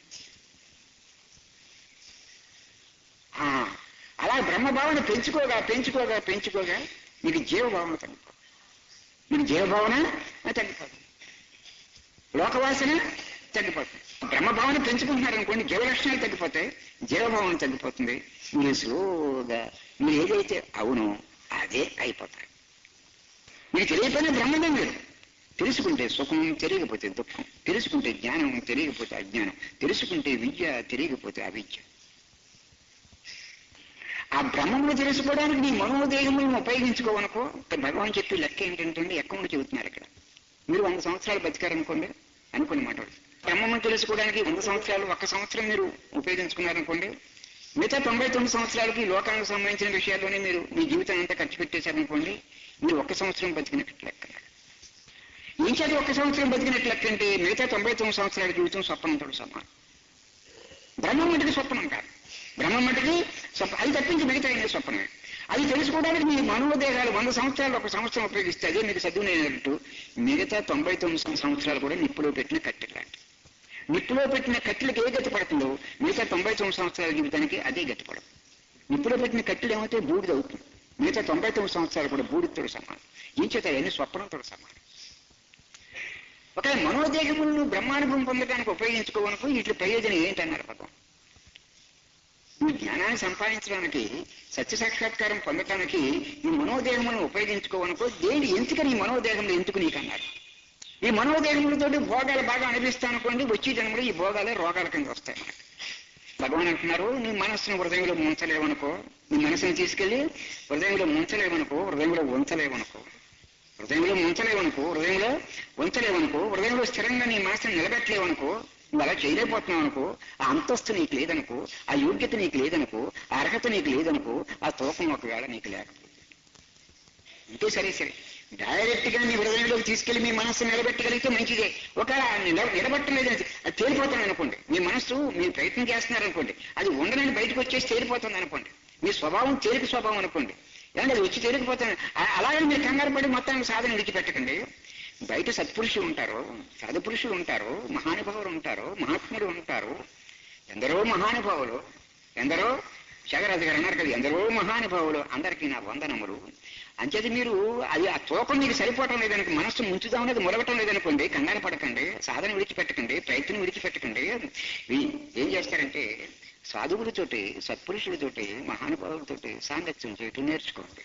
ఆ, అలా బ్రహ్మభావన పెంచుకోగా పెంచుకోగా పెంచుకోగా మీకు జీవభావన తగ్గిపోతుంది మీకు జీవభావన తగ్గిపోతుంది లోకవాసన తగ్గిపోతుంది బ్రహ్మభావన పెంచుకుంటున్నారు అనుకోండి జీవలక్షణాలు తగ్గిపోతాయి జీవభావన తగ్గిపోతుంది మీరు స్లోగా మీరు ఏదైతే అవునో అదే అయిపోతారు మీకు తెలియకపోయినా బ్రహ్మమే మీరు తెలుసుకుంటే సుఖం తెలియకపోతే దుఃఖం తెలుసుకుంటే జ్ఞానం తెలియకపోతే అజ్ఞానం తెలుసుకుంటే విద్య తెలియకపోతే అవిద్య ఆ బ్రహ్మమును తెలుసుకోవడానికి నీ మనోదేహములను ఉపయోగించుకోవనుకో ఇక్కడ భగవాన్ చెప్పి లెక్క ఏంటంటే ఎక్కడ చెబుతున్నారు ఇక్కడ మీరు వంద సంవత్సరాలు బతికారనుకోండి అనుకుని మాట బ్రహ్మమును తెలుసుకోవడానికి వంద సంవత్సరాలు ఒక్క సంవత్సరం మీరు ఉపయోగించుకున్నారనుకోండి మిగతా తొంభై తొమ్మిది సంవత్సరాలకి లోకానికి సంబంధించిన విషయాల్లోనే మీరు మీ జీవితాన్ని అంతా ఖర్చు పెట్టేశారనుకోండి మీరు ఒక్క సంవత్సరం బతికినట్టు లెక్క ఏం చేత ఒక్క సంవత్సరం బతికినట్టు లెక్క అంటే మిగతా తొంభై తొమ్మిది సంవత్సరాల జీవితం స్వప్నంతో సమానం బ్రహ్మం మటుకు స్వప్నం కాదు బ్రహ్మం మటుకి స్వప్న అది తప్పించి మిగతా అయిన స్వప్నమే అది తెలుసుకోవడానికి మీ మనోదేహాలు వంద సంవత్సరాలు ఒక సంవత్సరం ఉపయోగిస్తే అదే మీకు చదువునేటట్టు మిగతా తొంభై తొమ్మిది సంవత్సరాలు కూడా నిప్పులో పెట్టిన కట్టెలు లాంటి నిప్పులో పెట్టిన కట్టెలకు ఏ గతి పడుతుందో మిగతా తొంభై తొమ్మిది సంవత్సరాల జీవితానికి అదే గతి పడదు నిప్పులో పెట్టిన కట్టెలు ఏమైతే బూడిద అవుతుంది మిగతా తొంభై తొమ్మిది సంవత్సరాలు కూడా బూడిదతో సమానం ఏం చేత అవన్నీ స్వప్నంతో సమానం ఒక మనోదేహములను బ్రహ్మానుభవం పొందడానికి ఉపయోగించుకోవనుకో వీటి ప్రయోజనం ఏంటన్నారు భగవాన్ ఈ జ్ఞానాన్ని సంపాదించడానికి సత్య సాక్షాత్కారం పొందటానికి ఈ మనోదేహములను ఉపయోగించుకోవనుకో దేని ఎందుకని ఈ మనోదేహంలో ఎందుకు నీకు అన్నారు ఈ మనోదేహములతో భోగాలు బాగా అనిపిస్తానుకోండి వచ్చే జన్మలో ఈ భోగాలే రోగాల కింద వస్తాయి మనకి భగవాన్ అంటున్నారు నీ మనస్సును హృదయంలో ముంచలేవనుకో నీ మనసును తీసుకెళ్లి హృదయంలో ముంచలేవనుకో హృదయంలో ఉంచలేవనుకో హృదయంలో ముంచలేవనుకో హృదయంలో ఉంచలేవనుకో హృదయంలో స్థిరంగా నీ మనసును నిలబెట్టలేవనుకో నువ్వు అలా చేయలేకపోతున్నావు అనుకో ఆ అంతస్తు నీకు లేదనుకో ఆ యోగ్యత నీకు లేదనుకో ఆ అర్హత నీకు లేదనుకో ఆ తూకం ఒకవేళ నీకు లేకపోతే ఇంకే సరే సరే డైరెక్ట్ గా నీ హృదయంలోకి తీసుకెళ్లి మీ మనస్సు నిలబెట్టగలిగితే మంచిదే ఒకవేళ నిల నిలబెట్టలేదు అది తేలిపోతుంది అనుకోండి మీ మనస్సు మీరు ప్రయత్నం చేస్తున్నారు అనుకోండి అది ఉండనని బయటకు వచ్చేసి తేలిపోతుంది అనుకోండి మీ స్వభావం తేలిక స్వభావం అనుకోండి ఏమంటే అది వచ్చి తేలికపోతుంది అ- అలాగే మీరు కంగారు పడి మొత్తానికి సాధన విడిచిపెట్టకండి బయట సత్పురుషులు ఉంటారు సదపురుషులు ఉంటారు మహానుభావులు ఉంటారు మహాత్ములు ఉంటారు ఎందరో మహానుభావులు ఎందరో శగరాజు గారు అన్నారు కదా ఎందరో మహానుభావులు అందరికీ నా వందనములు అంచేది మీరు అది ఆ తూకం మీకు సరిపోవటం లేదనుకో మనస్సు ముంచుదాం అనేది మొలగటం లేదనుకోండి కంగారు పడకండి సాధన విడిచిపెట్టకండి ప్రయత్నం విడిచిపెట్టకండి వీ- ఏం చేస్తారంటే సాధువులతోటి సత్పురుషులతోటి మహానుభావులతోటి సాంగత్యం చేయటం నేర్చుకోండి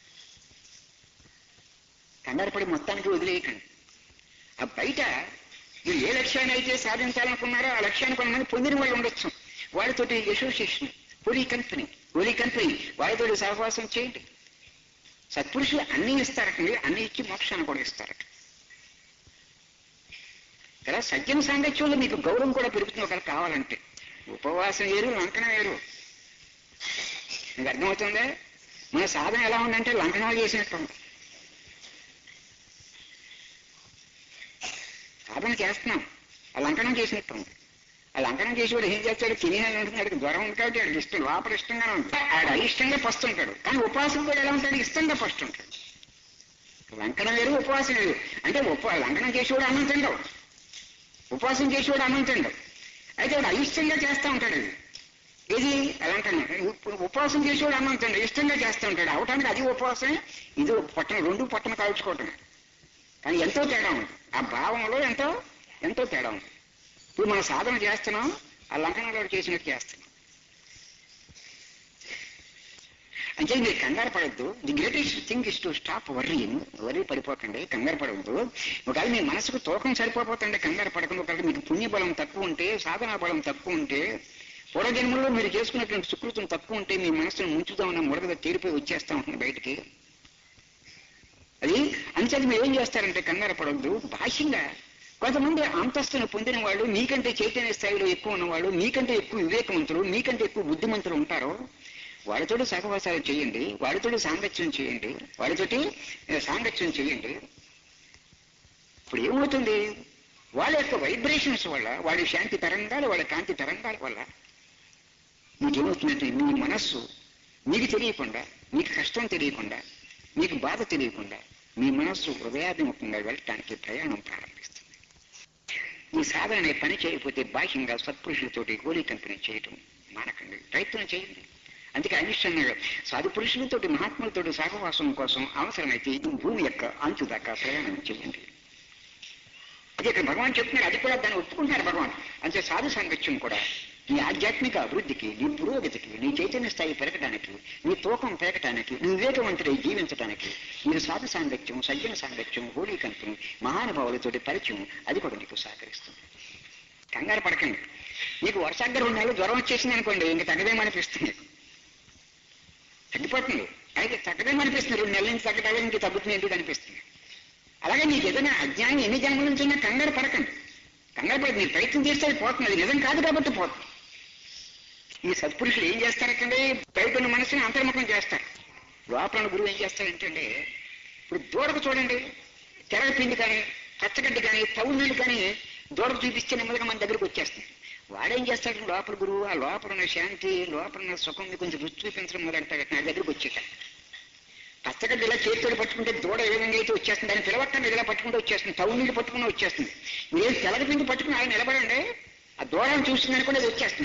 కంగారు పడి మొత్తానికి వదిలేయకండి ఆ బయట మీరు ఏ లక్ష్యాన్ని అయితే సాధించాలనుకున్నారో ఆ లక్ష్యాన్ని కొంతమంది పొందిన వాళ్ళు ఉండొచ్చు వాళ్ళతోటి అసోసియేషన్ పోలీ కంపెనీ పోలీ కంపెనీ వాళ్ళతోటి సహవాసం చేయండి సత్పురుషులు అన్ని ఇస్తారటండి అన్ని ఇచ్చి మోక్షాన్ని కూడా ఇస్తారట కదా సజ్జన సాంగత్యంలో మీకు గౌరవం కూడా పెరుగుతుంది ఒకరు కావాలంటే ఉపవాసం వేరు లంకనం వేరు మీకు అర్థమవుతుందా మన సాధన ఎలా ఉందంటే లంకనాలు చేసినట్టు ఉంది సాధన చేస్తున్నాం ఆ లంకనం చేసినట్టు ఉంది ఆ లంకనం చేసి వాడు ఏం చేస్తాడు తినేయాలి అంటున్నాడు జ్వరం ఉంది కాబట్టి వాడికి ఇష్టం లోపల ఇష్టంగానే ఉంది ఆడ అయిష్టంగా పస్తుంటాడు కానీ ఉపవాసం కూడా ఎలా ఉంటాడు ఇష్టంగా పస్తుంటాడు లంకనం వేరు ఉపవాసం వేరు అంటే ఉప లంకనం చేసేవాడు అన్నం తిండవు ఉపవాసం చేసేవాడు అన్నం తిండవు అయితే వాడు అయిష్టంగా చేస్తూ ఉంటాడు ఇది ఇది ఎలా అంటున్నాడు ఉపవాసం చేసేవాడు అన్నం తిండవు ఇష్టంగా చేస్తూ ఉంటాడు అవటానికి అది ఉపవాసమే ఇది పట్టణ రెండు పట్టణ కాల్చుకోవటమే కానీ ఎంతో తేడా ఉంది ఆ భావంలో ఎంతో ఎంతో తేడా ఉంది ఇప్పుడు మనం సాధన చేస్తున్నాం ఆ లంకనంలో చేసినట్టు చేస్తున్నాం అంటే మీరు కంగారు పడద్దు the greatest thing is to stop worrying worry పడిపోకండి కంగారు పడవద్దు ఒకవేళ మీ మనసుకు తూకం సరిపోతుంటే కంగారు పడకుండా ఒకవేళ మీకు పుణ్యబలం తక్కువ ఉంటే సాధనా బలం తక్కువ ఉంటే పూర్వజన్మలో మీరు చేసుకున్నటువంటి సుకృతం తక్కువ ఉంటే మీ మనసును ముంచుదామన్న మురగద తీరిపోయి వచ్చేస్తా ఉంటుంది బయటికి అది అంచేది మీరు ఏం చేస్తారంటే కంగారు పడవద్దు బాహ్యంగా కొంతమంది అంతస్తును పొందిన వాళ్ళు మీకంటే చైతన్య స్థాయిలో ఎక్కువ ఉన్నవాళ్ళు మీకంటే ఎక్కువ వివేకవంతులు మీకంటే ఎక్కువ బుద్ధిమంతులు ఉంటారు వాళ్ళతోటి సహవాసాలు చేయండి వాళ్ళతోటి సాంగత్యం చేయండి వాళ్ళతోటి ఏ, సాంగత్యం చేయండి ఇప్పుడు ఏమవుతుంది వాళ్ళ యొక్క వైబ్రేషన్స్ వల్ల వాళ్ళ శాంతి తరంగాలు వాళ్ళ కాంతి తరంగాల వల్ల మీకేమవుతుందంటే మీ మనస్సు మీకు తెలియకుండా మీకు కష్టం తెలియకుండా మీకు బాధ తెలియకుండా మీ మనస్సు హృదయాభిముఖంగా వెళ్ళటానికి ప్రయాణం ప్రారంభిస్తుంది ఈ సాధన అనే పని చేయకపోతే బాహ్యంగా సత్పురుషులతోటి గోళీ కంపెనీ చేయటం మానకండి ప్రయత్నం చేయండి అందుకే అనిష్టంగా సాధు పురుషులతోటి మహాత్ములతోటి సహవాసం కోసం అవసరమైతే ఈ భూమి యొక్క అంచు దాకా ప్రయాణం చేయండి అది ఇక్కడ భగవాన్ చెప్తున్నాడు అది కూడా దాన్ని ఒప్పుకుంటున్నారు భగవాన్ అంతే సాధు సాంగత్యం కూడా నీ ఆధ్యాత్మిక అభివృద్ధికి నీ పురోగతికి నీ చైతన్య స్థాయి పెరగడానికి నీ తూకం పెరగటానికి నీ వివేకవంతుడై జీవించడానికి మీరు సాధు సాంగత్యం సజ్జన సాంగత్యం హోలీ కంపెనీ మహానుభావులతోటి పరిచయం అది కూడా నీకు సహకరిస్తుంది కంగారు పడకండి నీకు వర్షాగ్ర రెండు నెలలు జ్వరం వచ్చేసింది అనుకోండి ఇంక తగ్గదేమనిపిస్తుంది తగ్గిపోతుంది అయితే తగ్గదేమనిపిస్తుంది రెండు నెలల నుంచి తగ్గటమే ఇంక తగ్గుతుంది ఎందుకు అనిపిస్తుంది అలాగే నీకు ఏదైనా అజ్ఞానం ఎన్ని జన్మల నుంచి ఉన్నా కంగారు పడకండి కంగారు పడి మీరు ప్రయత్నం చేస్తే అది పోతుంది అది నిజం కాదు కాబట్టి పోతుంది ఈ సత్పురుషులు ఏం చేస్తారంటే బయట ఉన్న మనసుని అంతర్ముఖం చేస్తారు లోపల ఉన్న గురువు ఏం చేస్తారంటే ఇప్పుడు దూడకు చూడండి తెరగ పిండి కానీ పచ్చగడ్డి కానీ తవ్వు నీళ్ళు కానీ దూడకు చూపిస్తే నెమ్మదిగా మన దగ్గరకు వచ్చేస్తుంది వాడేం చేస్తాడు లోపల గురువు ఆ లోపల ఉన్న శాంతి లోపల ఉన్న సుఖం కొంచెం రుచి చూపించడం మొదలెడతాడు నా దగ్గరకు వచ్చేట పచ్చగడ్డ ఇలా చేతితో పట్టుకుంటే దూడ ఏ విధంగా అయితే వచ్చేస్తుంది దాన్ని పిలవట్టండి ఇలా పట్టుకుంటే వచ్చేస్తుంది తవ్వు నీళ్ళు పట్టుకుని వచ్చేస్తుంది మీరు తెలగ పిండి పట్టుకుని ఆయన నిలబడండి ఆ దూడను చూస్తుంది అనుకోండి అది వచ్చేస్తుంది ఆ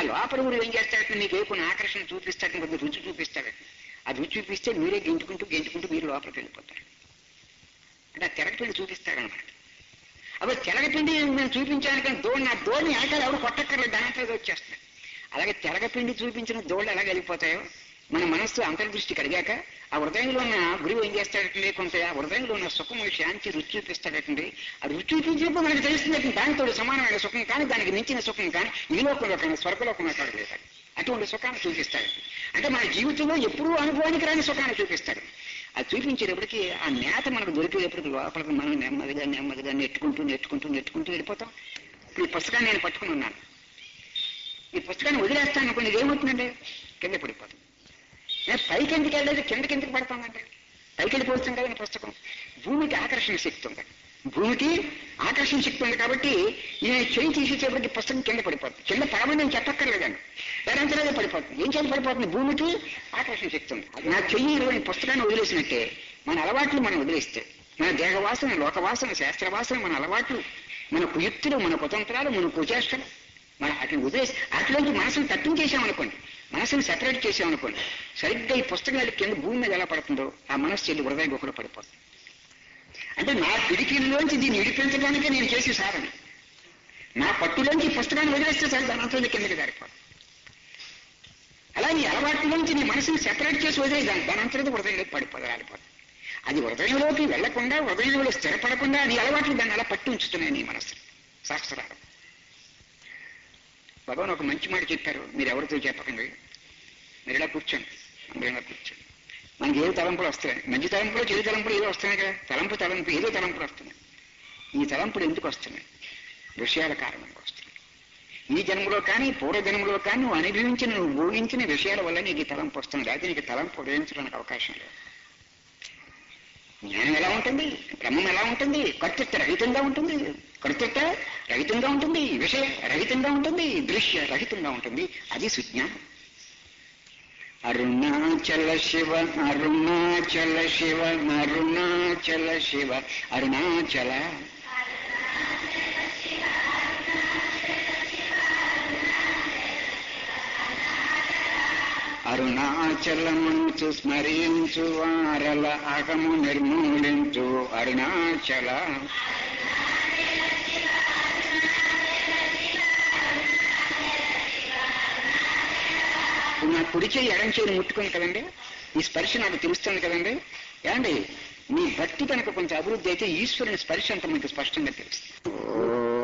ఆ లోపల గురువు ఏం చేస్తాడంటే మీకు ఏ కొన్ని ఆకర్షణ చూపిస్తాడు కొద్ది రుచి చూపిస్తాడు ఆ రుచి చూపిస్తే మీరే గెంటుకుంటూ గెంటుకుంటూ మీరు లోపలికి వెళ్ళిపోతారు అంటే ఆ తెరగపిండి చూపిస్తాడనమాట అవి తెరగపిండి నేను చూపించాను కానీ దోణి ఆ దోణి వెనకాల ఎవరు కొట్టక్కర్లేదు దాంట్లో అది వచ్చేస్తుంది అలాగే తెరగపిండి చూపించిన దోళ్ళు ఎలా వెళ్ళిపోతాయో మన మనస్సు అంతర్దృష్టి కలిగాక ఆ హృదయంలో ఉన్న గురువు ఏం చేస్తాడంటే కొంత ఆ హృదయంలో ఉన్న సుఖము శాంతి రుచి చూపిస్తాడటండి ఆ రుచి చూపించినప్పుడు మనకి తెలుస్తుంది దానితో సమానమైన సుఖం కానీ దానికి మించిన సుఖం కానీ ఈ లోకంలో కానీ స్వర్గలోకంలో కాదు లేదు అటువంటి సుఖాన్ని చూపిస్తాడు అంటే మన జీవితంలో ఎప్పుడూ అనుభవానికి రాని సుఖాన్ని చూపిస్తాడు అది చూపించేటప్పటికి ఆ నేత మనకు దొరికేటప్పటికి లోపలికి మనం నెమ్మదిగా నెమ్మదిగా నెట్టుకుంటూ నెట్టుకుంటూ నెట్టుకుంటూ వెళ్ళిపోతాం ఇప్పుడు ఈ పుస్తకాన్ని నేను పట్టుకుని ఉన్నాను ఈ పుస్తకాన్ని వదిలేస్తాను అనుకోండి ఏమవుతుందండి కింద పడిపోతుంది నేను పైకి ఎందుకు వెళ్ళలేదు కిందకి ఎందుకు పడతానండి పైకి వెళ్ళిపోతుంది కదా ఈ పుస్తకం భూమికి ఆకర్షణ శక్తి ఉంది భూమికి ఆకర్షణ శక్తి ఉంది కాబట్టి ఈ చేయి తీసేసేపటికి పుస్తకం కింద పడిపోతుంది కింద పడమని నేను చెప్పక్కర్లేదండి లేదంతలేదే పడిపోతుంది ఏం చేయాలి పడిపోతుంది భూమికి ఆకర్షణ శక్తి ఉంది నా చెయ్యి ఇరవై పుస్తకాన్ని వదిలేసినట్టే మన అలవాట్లు మనం వదిలేస్తే మన దేహవాసన లోకవాసన శాస్త్రవాసన మన అలవాట్లు మన కుయుక్తులు మన కుతంత్రాలు మన కుచేష్టలు మన అట్లా వదిలేసి అట్లోంచి మనసును తప్పించేసామనుకోండి మనసుని సెపరేట్ చేసామనుకోండి సరిగ్గా ఈ పుస్తకాల కింద భూమి మీద ఎలా పడుతుందో ఆ మనస్సు చెల్లి హృదయ గుహలో పడిపోతుంది అంటే నా పిడికిల్లోంచి దీన్ని విడిపించడానికే నేను చేసే సాధన నా పట్టులోంచి ఈ పుస్తకాన్ని వదిలేస్తే సరే దాని అంతా కిందకి జారిపోతుంది అలా నీ అలవాట్లోంచి నీ మనసుని సెపరేట్ చేసి వదిలేదాన్ని దాని అంతటి హృదయంలోకి పడిపోదు రాలిపోతుంది అది హృదయంలోకి వెళ్లకుండా హృదయంలో స్థిరపడకుండా నీ అలవాట్లు దాన్ని అలా పట్టి ఉంచుతున్నాయి నీ మనసు శాస్త్రాలు భగవాన్ ఒక మంచి మాట చెప్పారు మీరు ఎవరితో చెప్పకండి మీరు ఇలా కూర్చోండి అందరూ ఇలా కూర్చోండి మనకి ఏదో తలంపులు వస్తున్నాయి మంచి తలంపులు చెడు తలంపులు ఏదో వస్తున్నాయి కదా తలంపు తలంపు ఏదో తలంపులు వస్తున్నాయి ఈ తలంపులు ఎందుకు వస్తున్నాయి విషయాల కారణంగా వస్తున్నాయి ఈ జన్మలో కానీ పూర్వ జన్మలో కానీ నువ్వు అనుభవించిన నువ్వు ఊహించిన విషయాల వల్ల నీకు ఈ తలంపు వస్తుంది అయితే నీకు తలంపు ఉదయించడానికి అవకాశం లేదు జ్ఞానం ఎలా ఉంటుంది బ్రహ్మం ఎలా ఉంటుంది కర్తృత్వ రహితంగా ఉంటుంది కర్తృత్వ రహితంగా ఉంటుంది విషయ రహితంగా ఉంటుంది దృశ్య రహితంగా ఉంటుంది అది సుజ్ఞానం అరుణాచల శివ అరుణాచల శివ అరుణాచల శివ అరుణాచల అరుణాచలమంచు స్మరించు వారల అగము నిర్మూలించు అరుణాచల నా కుడి చేయి ఎడం చేయి ముట్టుకుంది కదండి ఈ స్పర్శ నాకు తెలుస్తుంది కదండి ఏమండి మీ భక్తి కనుక కొంచెం అభివృద్ధి అయితే ఈశ్వరుని స్పర్శ అంత మీకు స్పష్టంగా తెలుస్తుంది